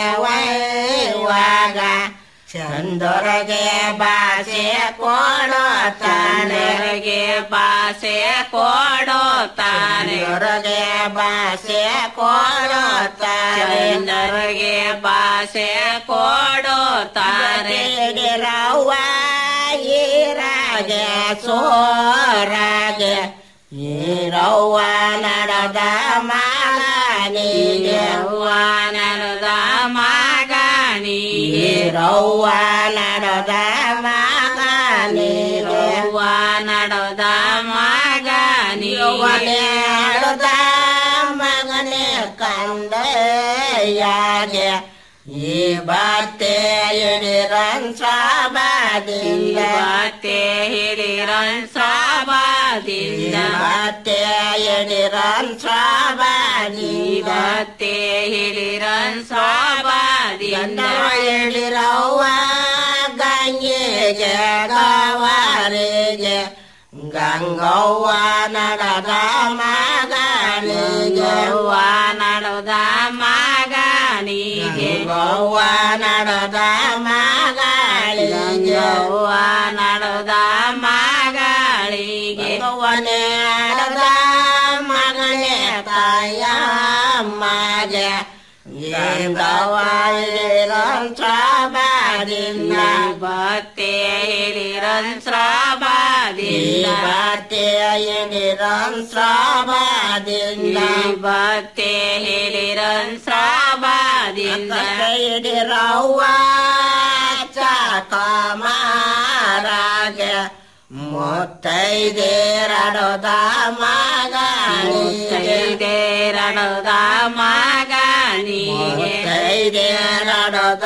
ವೈವಾಗ ಚಂದೊರಗೆ ಭಾಷೆ ಕೊಡುತ್ತಾನೆಗೆ ಭಾಷೆ ಕೊಡುತ್ತಾನೆ ಹೊರಗೆ ಭಾಷೆ ಕೊಡುತ್ತಾರೆ ಚಂದೊರಗೆ ಭಾಷೆ ಕೊಡುತ್ತಾರೆ ರವ್ವ ಈರಾಗೆ ಸೋರಾಗೆ ಈರವ್ವ ನಡೆದ ಮಗನಿಗೆ ಅವ್ವ ನಡೆದ ಮಗನಿಗೆ ರವ್ವ ನಡೆದ ಮಗನಿಗೆ ಅವ್ವ ನಡೆದ ಮಗನಿಗೆ ನಡೆದ ಮಗನೇ ಕಂದಯ್ಯಾಗೆ ಈ ಬತ್ತೆ ಹಿಡಿರನ್ ಸಾಬಾದಿಂದ ಬತ್ತೆ ಹಿಡಿರನ್ ಸಾಬಾದಿಂದ ಬತ್ತೆ ಹಿಡಿರನ್ ಸಾಬಾದಿ ಬತ್ತೆ ಹಿಡಿರನ್ ಸಾಬಾದಿಂದ ಹಿಡಿರವ್ವ ಗಂಗೆಗೆ ಗವಾರಿಗೆ ಗಂಗವ್ವ ನಡೆದ ಮಗನಿಗೆ ಅವ್ವ ನಡೆದ ಮಗನಿಗೆ ಗವ್ವ ನಡೆದ ಮಗಳಿಗೆ ಅವ್ವ ನಡೆದ ಮಗಳಿಗೆ ಗವ್ವನೇ ನಡೆದ ಮಗನೇ ತಾಯ ಮಗೆ ಶ್ರಾಬಾದಿಂದ ಬತ್ತೆ ಹಿಡಿರನ್ ಶ್ರಾಬಾದಿಂದ ಬತ್ತೆ ಹಿಡಿರನ್ ಶ್ರಾಬಾದಿಂದ ಬತ್ತೆ ಹಿಡಿರನ್ ಶ್ರಾಬಾದಿಂದ ಹಿಡಿರವ್ವ ಚಾಕಮಾರಾಗೆ ಮುತ್ತೈದೇರಡದ ಮಗನಿದೇರಡದ ಮಗನಿಗೆ ಮುತ್ತೈದೇರಡದ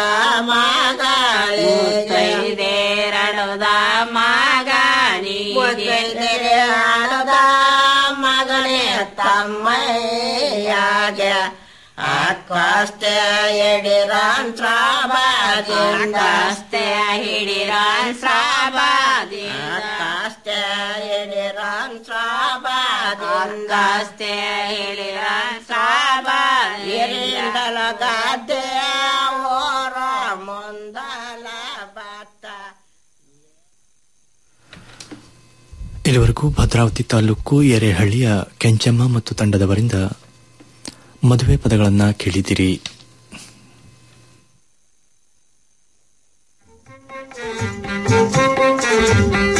ಮಗನಿದೇರಡದ ಮಗನಿದೇರಡದ ಮಗನೇ ತಮ್ಮಯ್ಯಾಗೆ ಅಕ್ಕಸ್ತೆ ಹಿಡಿರಾನ್ ಶ್ರಾಬಾದಿಂದ ಅಕ್ಕಸ್ತೆ ಹಿಡಿರಾನ್ ಶ್ರಾಬಾದಿಂದ ಅಕ್ಕಸ್ತೆ ಹಿಡಿರಾನ್ ಶ್ರಾಬಾದಿಂದ ಅಕ್ಕಸ್ತೆ ಹಿಡಿರಾನ್ ಶ್ರಾಬಾದಿಂದಲ ಗದ್ದೆ ಓರ ಮುಂದಲ ಬತ್ತ ಇದುವರೆಗೂ ಭದ್ರಾವತಿ ತಾಲೂಕು ಎರೆಹಳ್ಳಿಯ ಕೆಂಚಮ್ಮ ಮತ್ತು ತಂಡದವರಿಂದ ಮದುವೆ ಪದಗಳನ್ನ ಕೇಳಿದಿರಿ Thank you.